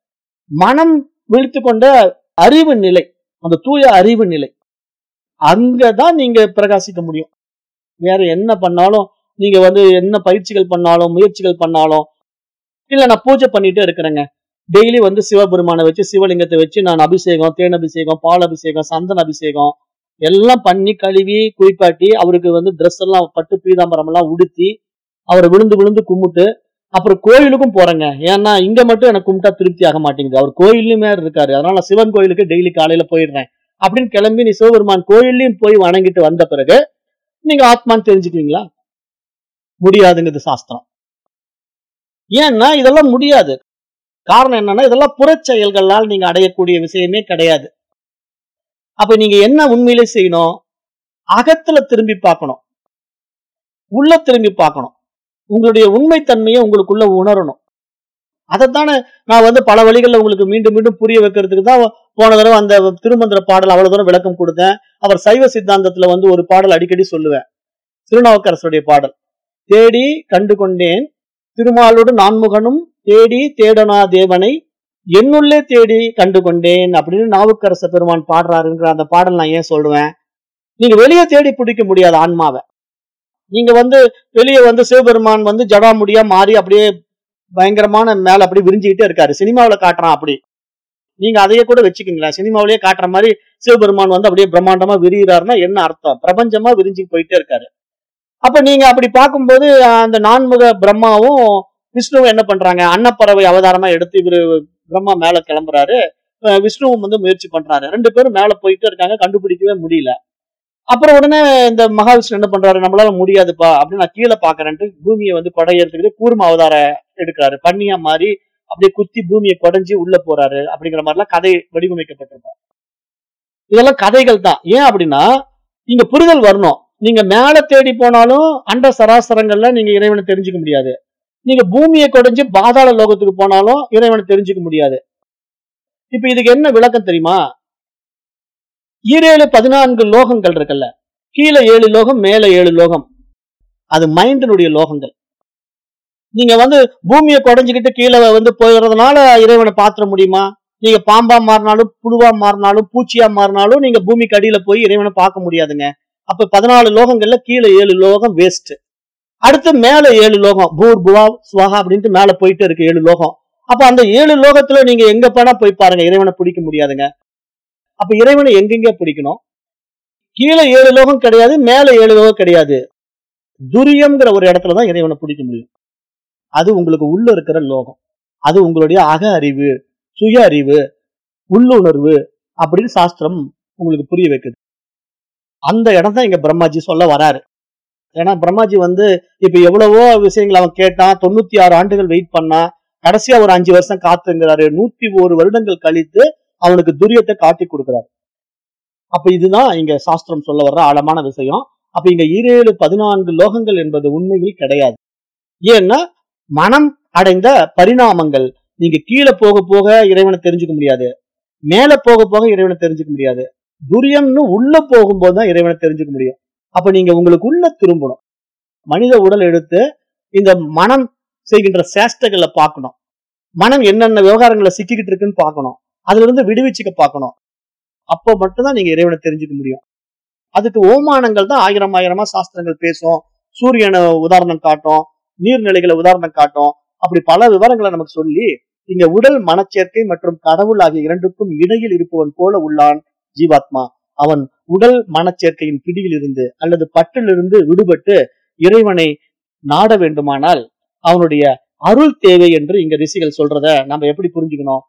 மனம் விழித்து கொண்ட அறிவு நிலை அந்த தூய அறிவு நிலை அங்கதான் நீங்க பிரகாசிக்க முடியும் வேற என்ன பண்ணாலும் நீங்க வந்து என்ன பயிற்சிகள் பண்ணாலும் முயற்சிகள் பண்ணாலும் இல்ல நான் பூஜை பண்ணிட்டே இருக்கிறேங்க டெய்லி வந்து சிவபெருமானை வச்சு சிவலிங்கத்தை வச்சு நான் அபிஷேகம் தேன் அபிஷேகம் பால் அபிஷேகம் சந்தன அபிஷேகம் எல்லாம் பண்ணி கழுவி குளிப்பாட்டி அவருக்கு வந்து ட்ரெஸ் எல்லாம் பட்டு பீதாம்பரம் எல்லாம் உடுத்தி அவரை விழுந்து விழுந்து கும்பிட்டு அப்புறம் கோயிலுக்கும் போறேங்க ஏன்னா இங்க மட்டும் எனக்கு கும்பிட்டா திருப்தி ஆக மாட்டேங்குது அவர் கோயிலுமே இருக்காரு அதனால நான் சிவன் கோயிலுக்கு டெய்லி காலையில போயிடுறேன் அப்படின்னு கிளம்பி நீ சிவபெருமான் கோயில்லையும் போய் வணங்கிட்டு வந்த பிறகு நீங்க ஆத்மான்னு தெரிஞ்சுக்குவீங்களா முடியாதுங்கிறது சாஸ்திரம் ஏன்னா இதெல்லாம் முடியாது காரணம் என்னன்னா இதெல்லாம் புறச்செயல்களால் நீங்க அடையக்கூடிய விஷயமே கிடையாது அப்ப நீங்க என்ன உண்மையிலே செய்யணும் அகத்துல திரும்பி பார்க்கணும் உள்ள திரும்பி பார்க்கணும் உங்களுடைய உண்மைத்தன்மையை உங்களுக்குள்ள உணரணும் அதைத்தானே நான் வந்து பல வழிகளில் உங்களுக்கு மீண்டும் மீண்டும் புரிய வைக்கிறதுக்கு தான் போன தடவை அந்த திருமந்திர பாடல் அவ்வளவு தூரம் விளக்கம் கொடுத்தேன் அவர் சைவ சித்தாந்தத்துல வந்து ஒரு பாடல் அடிக்கடி சொல்லுவேன் திருநாவுக்கரசுடைய பாடல் தேடி கண்டு கொண்டேன் திருமாலோடு நான்முகனும் தேடி தேடனா தேவனை என்னுள்ளே தேடி கண்டு கொண்டேன் அப்படின்னு நாவுக்கரச பெருமான் பாடுறாருங்கிற அந்த பாடல் நான் ஏன் சொல்லுவேன் நீங்க வெளியே தேடி பிடிக்க முடியாது ஆன்மாவை நீங்க வந்து வெளியே வந்து சிவபெருமான் வந்து ஜடாமுடியா மாறி அப்படியே பயங்கரமான மேல அப்படி விரிஞ்சுக்கிட்டே இருக்காரு சினிமாவில காட்டுறான் அப்படி நீங்க அதையே கூட வச்சுக்கீங்களா சினிமாவிலேயே காட்டுற மாதிரி சிவபெருமான் வந்து அப்படியே பிரம்மாண்டமா விரிகிறாருன்னா என்ன அர்த்தம் பிரபஞ்சமா விரிஞ்சு போயிட்டே இருக்காரு அப்ப நீங்க அப்படி பார்க்கும்போது அந்த நான்முக பிரம்மாவும் விஷ்ணுவும் என்ன பண்றாங்க அன்னப்பறவை அவதாரமா எடுத்து இவரு பிரம்மா மேல கிளம்புறாரு அஹ் விஷ்ணுவும் வந்து முயற்சி பண்றாரு ரெண்டு பேரும் மேல போயிட்டே இருக்காங்க கண்டுபிடிக்கவே முடியல அப்புறம் உடனே இந்த மகாவிஷ்ணு என்ன பண்றாரு நம்மளால முடியாதுப்பா அப்படின்னு நான் கீழே பாக்குறேன்ட்டு பூமியை வந்து கொடையறதுக்கு கூர்ம அவதார எடுக்கிறாரு பண்ணியா மாதிரி அப்படியே குத்தி பூமியை கொடைஞ்சு உள்ள போறாரு அப்படிங்கிற மாதிரிலாம் கதை வடிவமைக்கப்பட்டிருக்கும் இதெல்லாம் கதைகள் தான் ஏன் அப்படின்னா இங்க புரிதல் வரணும் நீங்க மேல தேடி போனாலும் அண்ட சராசரங்கள்ல நீங்க இறைவனை தெரிஞ்சுக்க முடியாது நீங்க பூமியை கொடைஞ்சு பாதாள லோகத்துக்கு போனாலும் இறைவனை தெரிஞ்சுக்க முடியாது இப்ப இதுக்கு என்ன விளக்கம் தெரியுமா ஈரேழு பதினான்கு லோகங்கள் இருக்குல்ல கீழே ஏழு லோகம் மேல ஏழு லோகம் அது மைண்டினுடைய லோகங்கள் நீங்க வந்து பூமியை குடைஞ்சுக்கிட்டு கீழே வந்து போயிடுறதுனால இறைவனை பாத்திர முடியுமா நீங்க பாம்பா மாறினாலும் புழுவா மாறினாலும் பூச்சியா மாறினாலும் நீங்க பூமிக்கு அடியில போய் இறைவனை பார்க்க முடியாதுங்க அப்ப பதினாலு லோகங்கள்ல கீழே ஏழு லோகம் வேஸ்ட் அடுத்து மேல ஏழு லோகம் பூர் புவா சுவாகா அப்படின்ட்டு மேல போயிட்டு இருக்கு ஏழு லோகம் அப்ப அந்த ஏழு லோகத்துல நீங்க எங்க போனா போய் பாருங்க இறைவனை பிடிக்க முடியாதுங்க அப்ப இறைவனை எங்கெங்க பிடிக்கணும் கீழே ஏழு லோகம் கிடையாது மேல ஏழு லோகம் கிடையாது துரியம்ங்கிற ஒரு இடத்துலதான் இறைவனை பிடிக்க முடியும் அது உங்களுக்கு உள்ள இருக்கிற லோகம் அது உங்களுடைய அக அறிவு சுய அறிவு உள்ளுணர்வு அப்படின்னு சாஸ்திரம் உங்களுக்கு புரிய வைக்குது அந்த இடம் தான் இங்க பிரம்மாஜி சொல்ல வராரு ஏன்னா பிரம்மாஜி வந்து இப்ப எவ்வளவோ விஷயங்கள் அவன் கேட்டான் தொண்ணூத்தி ஆறு ஆண்டுகள் வெயிட் பண்ணா கடைசியா ஒரு அஞ்சு வருஷம் காத்துங்கிறாரு நூத்தி ஒரு வருடங்கள் கழித்து அவனுக்கு துரியத்தை காட்டி கொடுக்கிறாரு அப்ப இதுதான் இங்க சாஸ்திரம் சொல்ல வர்ற ஆழமான விஷயம் அப்ப இங்க ஈரேழு பதினான்கு லோகங்கள் என்பது உண்மையில் கிடையாது ஏன்னா மனம் அடைந்த பரிணாமங்கள் நீங்க கீழே போக போக இறைவனை தெரிஞ்சுக்க முடியாது மேல போக போக இறைவனை தெரிஞ்சுக்க முடியாது துரியம்னு உள்ள போகும்போது தான் இறைவனை தெரிஞ்சுக்க முடியும் அப்ப நீங்க உங்களுக்கு உள்ள திரும்பணும் மனித உடல் எடுத்து இந்த மனம் செய்கின்ற சேஷ்டைகளை பார்க்கணும் மனம் என்னென்ன விவகாரங்களை சிக்கிக்கிட்டு இருக்குன்னு பார்க்கணும் அதுல இருந்து விடுவிச்சுக்க பார்க்கணும் அப்போ மட்டும்தான் நீங்க இறைவனை தெரிஞ்சுக்க முடியும் அதுக்கு ஓமானங்கள் தான் ஆயிரம் ஆயிரமா சாஸ்திரங்கள் பேசும் சூரியனை உதாரணம் காட்டும் நீர்நிலைகளை உதாரணம் காட்டும் அப்படி பல விவரங்களை நமக்கு சொல்லி இங்க உடல் மனச்சேர்க்கை மற்றும் கடவுள் ஆகிய இரண்டுக்கும் இடையில் இருப்பவன் போல உள்ளான் ஜீவாத்மா அவன் உடல் மனச்சேர்க்கையின் பிடியில் இருந்து அல்லது பற்றிலிருந்து விடுபட்டு இறைவனை நாட வேண்டுமானால் அவனுடைய அருள் தேவை என்று இங்க ரிஷிகள் சொல்றத நம்ம எப்படி புரிஞ்சுக்கணும்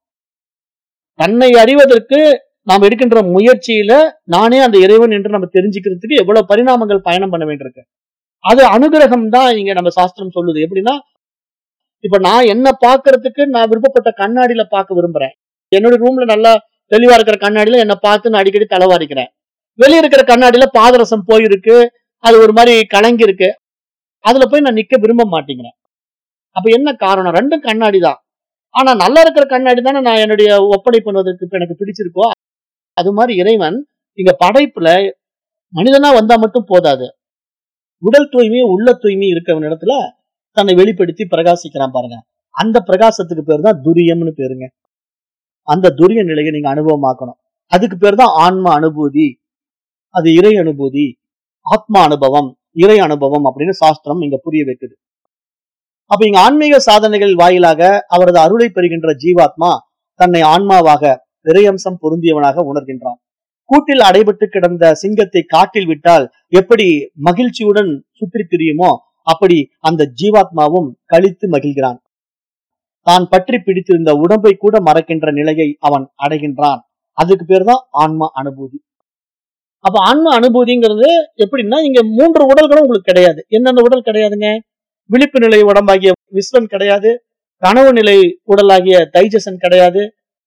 தன்னை அறிவதற்கு நாம் எடுக்கின்ற முயற்சியில நானே அந்த இறைவன் என்று நம்ம தெரிஞ்சுக்கிறதுக்கு எவ்வளவு பரிணாமங்கள் பயணம் பண்ண வேண்டியிருக்கு அது அனுகிரகம் தான் இங்க நம்ம சாஸ்திரம் சொல்லுது எப்படின்னா இப்ப நான் என்ன பாக்குறதுக்கு நான் விருப்பப்பட்ட கண்ணாடியில பார்க்க விரும்புறேன் என்னோட ரூம்ல நல்லா தெளிவா இருக்கிற கண்ணாடியில என்ன பார்த்து நான் அடிக்கடி தலைவாரிக்கிறேன் வெளியே இருக்கிற கண்ணாடியில பாதரசம் போயிருக்கு அது ஒரு மாதிரி கலங்கி இருக்கு அதுல போய் நான் நிக்க விரும்ப மாட்டேங்கிறேன் அப்ப என்ன காரணம் ரெண்டும் கண்ணாடி தான் ஆனா நல்லா இருக்கிற கண்ணாடி தானே நான் என்னுடைய ஒப்படை பண்ணுவதற்கு இப்ப எனக்கு பிடிச்சிருக்கோ அது மாதிரி இறைவன் இங்க படைப்புல மனிதனா வந்தா மட்டும் போதாது உடல் தூய்மையும் உள்ள தூய்மையும் இருக்கிற இடத்துல தன்னை வெளிப்படுத்தி பிரகாசிக்கிறான் பாருங்க அந்த பிரகாசத்துக்கு பேர் தான் துரியம்னு பேருங்க அந்த துரிய நிலையை நீங்க அனுபவமாக்கணும் அதுக்கு பேர் தான் ஆன்ம அனுபூதி அது இறை அனுபூதி ஆத்மா அனுபவம் இறை அனுபவம் அப்படின்னு சாஸ்திரம் இங்க புரிய வைக்குது அப்ப இங்க ஆன்மீக சாதனைகள் வாயிலாக அவரது அருளை பெறுகின்ற ஜீவாத்மா தன்னை ஆன்மாவாக இறையம்சம் பொருந்தியவனாக உணர்கின்றான் கூட்டில் அடைபட்டு கிடந்த சிங்கத்தை காட்டில் விட்டால் எப்படி மகிழ்ச்சியுடன் சுற்றி திரியுமோ அப்படி அந்த ஜீவாத்மாவும் கழித்து மகிழ்கிறான் தான் பற்றி பிடித்திருந்த உடம்பை கூட மறக்கின்ற நிலையை அவன் அடைகின்றான் அதுக்கு பேர் தான் ஆன்ம அனுபூதி அப்ப ஆன்ம அனுபூதிங்கிறது எப்படின்னா இங்க மூன்று உடல்களும் உங்களுக்கு கிடையாது என்னென்ன உடல் கிடையாதுங்க விழிப்பு நிலை உடம்பாகிய விஸ்வன் கிடையாது கனவு நிலை உடலாகிய தைஜசன் கிடையாது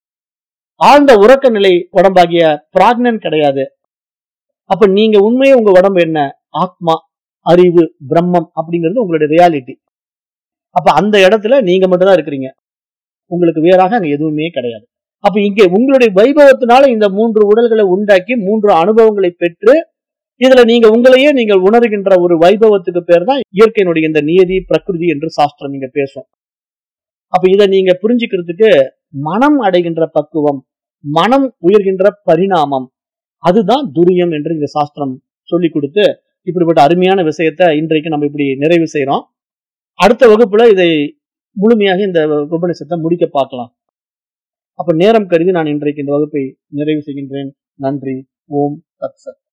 ஆழ்ந்த உறக்க நிலை உடம்பாகிய பிராக்னன் கிடையாது அப்ப நீங்க உண்மையே உங்க உடம்பு என்ன ஆத்மா அறிவு பிரம்மம் அப்படிங்கிறது உங்களுடைய ரியாலிட்டி அப்ப அந்த இடத்துல நீங்க மட்டும்தான் இருக்கிறீங்க உங்களுக்கு வேறாக அங்க எதுவுமே கிடையாது அப்ப இங்க உங்களுடைய வைபவத்தினால இந்த மூன்று உடல்களை உண்டாக்கி மூன்று அனுபவங்களை பெற்று இதுல நீங்க உங்களையே நீங்கள் உணர்கின்ற ஒரு வைபவத்துக்கு பேர் தான் இயற்கையினுடைய இந்த நியதி பிரகிருதி என்று சாஸ்திரம் இங்க பேசும் அப்ப இதை நீங்க புரிஞ்சுக்கிறதுக்கு மனம் அடைகின்ற பக்குவம் மனம் உயர்கின்ற பரிணாமம் அதுதான் துரியம் என்று இந்த சாஸ்திரம் சொல்லி கொடுத்து இப்படிப்பட்ட அருமையான விஷயத்த இன்றைக்கு நம்ம இப்படி நிறைவு செய்யறோம் அடுத்த வகுப்புல இதை முழுமையாக இந்த உபநிஷத்தை முடிக்க பார்க்கலாம் அப்ப நேரம் கருதி நான் இன்றைக்கு இந்த வகுப்பை நிறைவு செய்கின்றேன் நன்றி ஓம் தத் சத்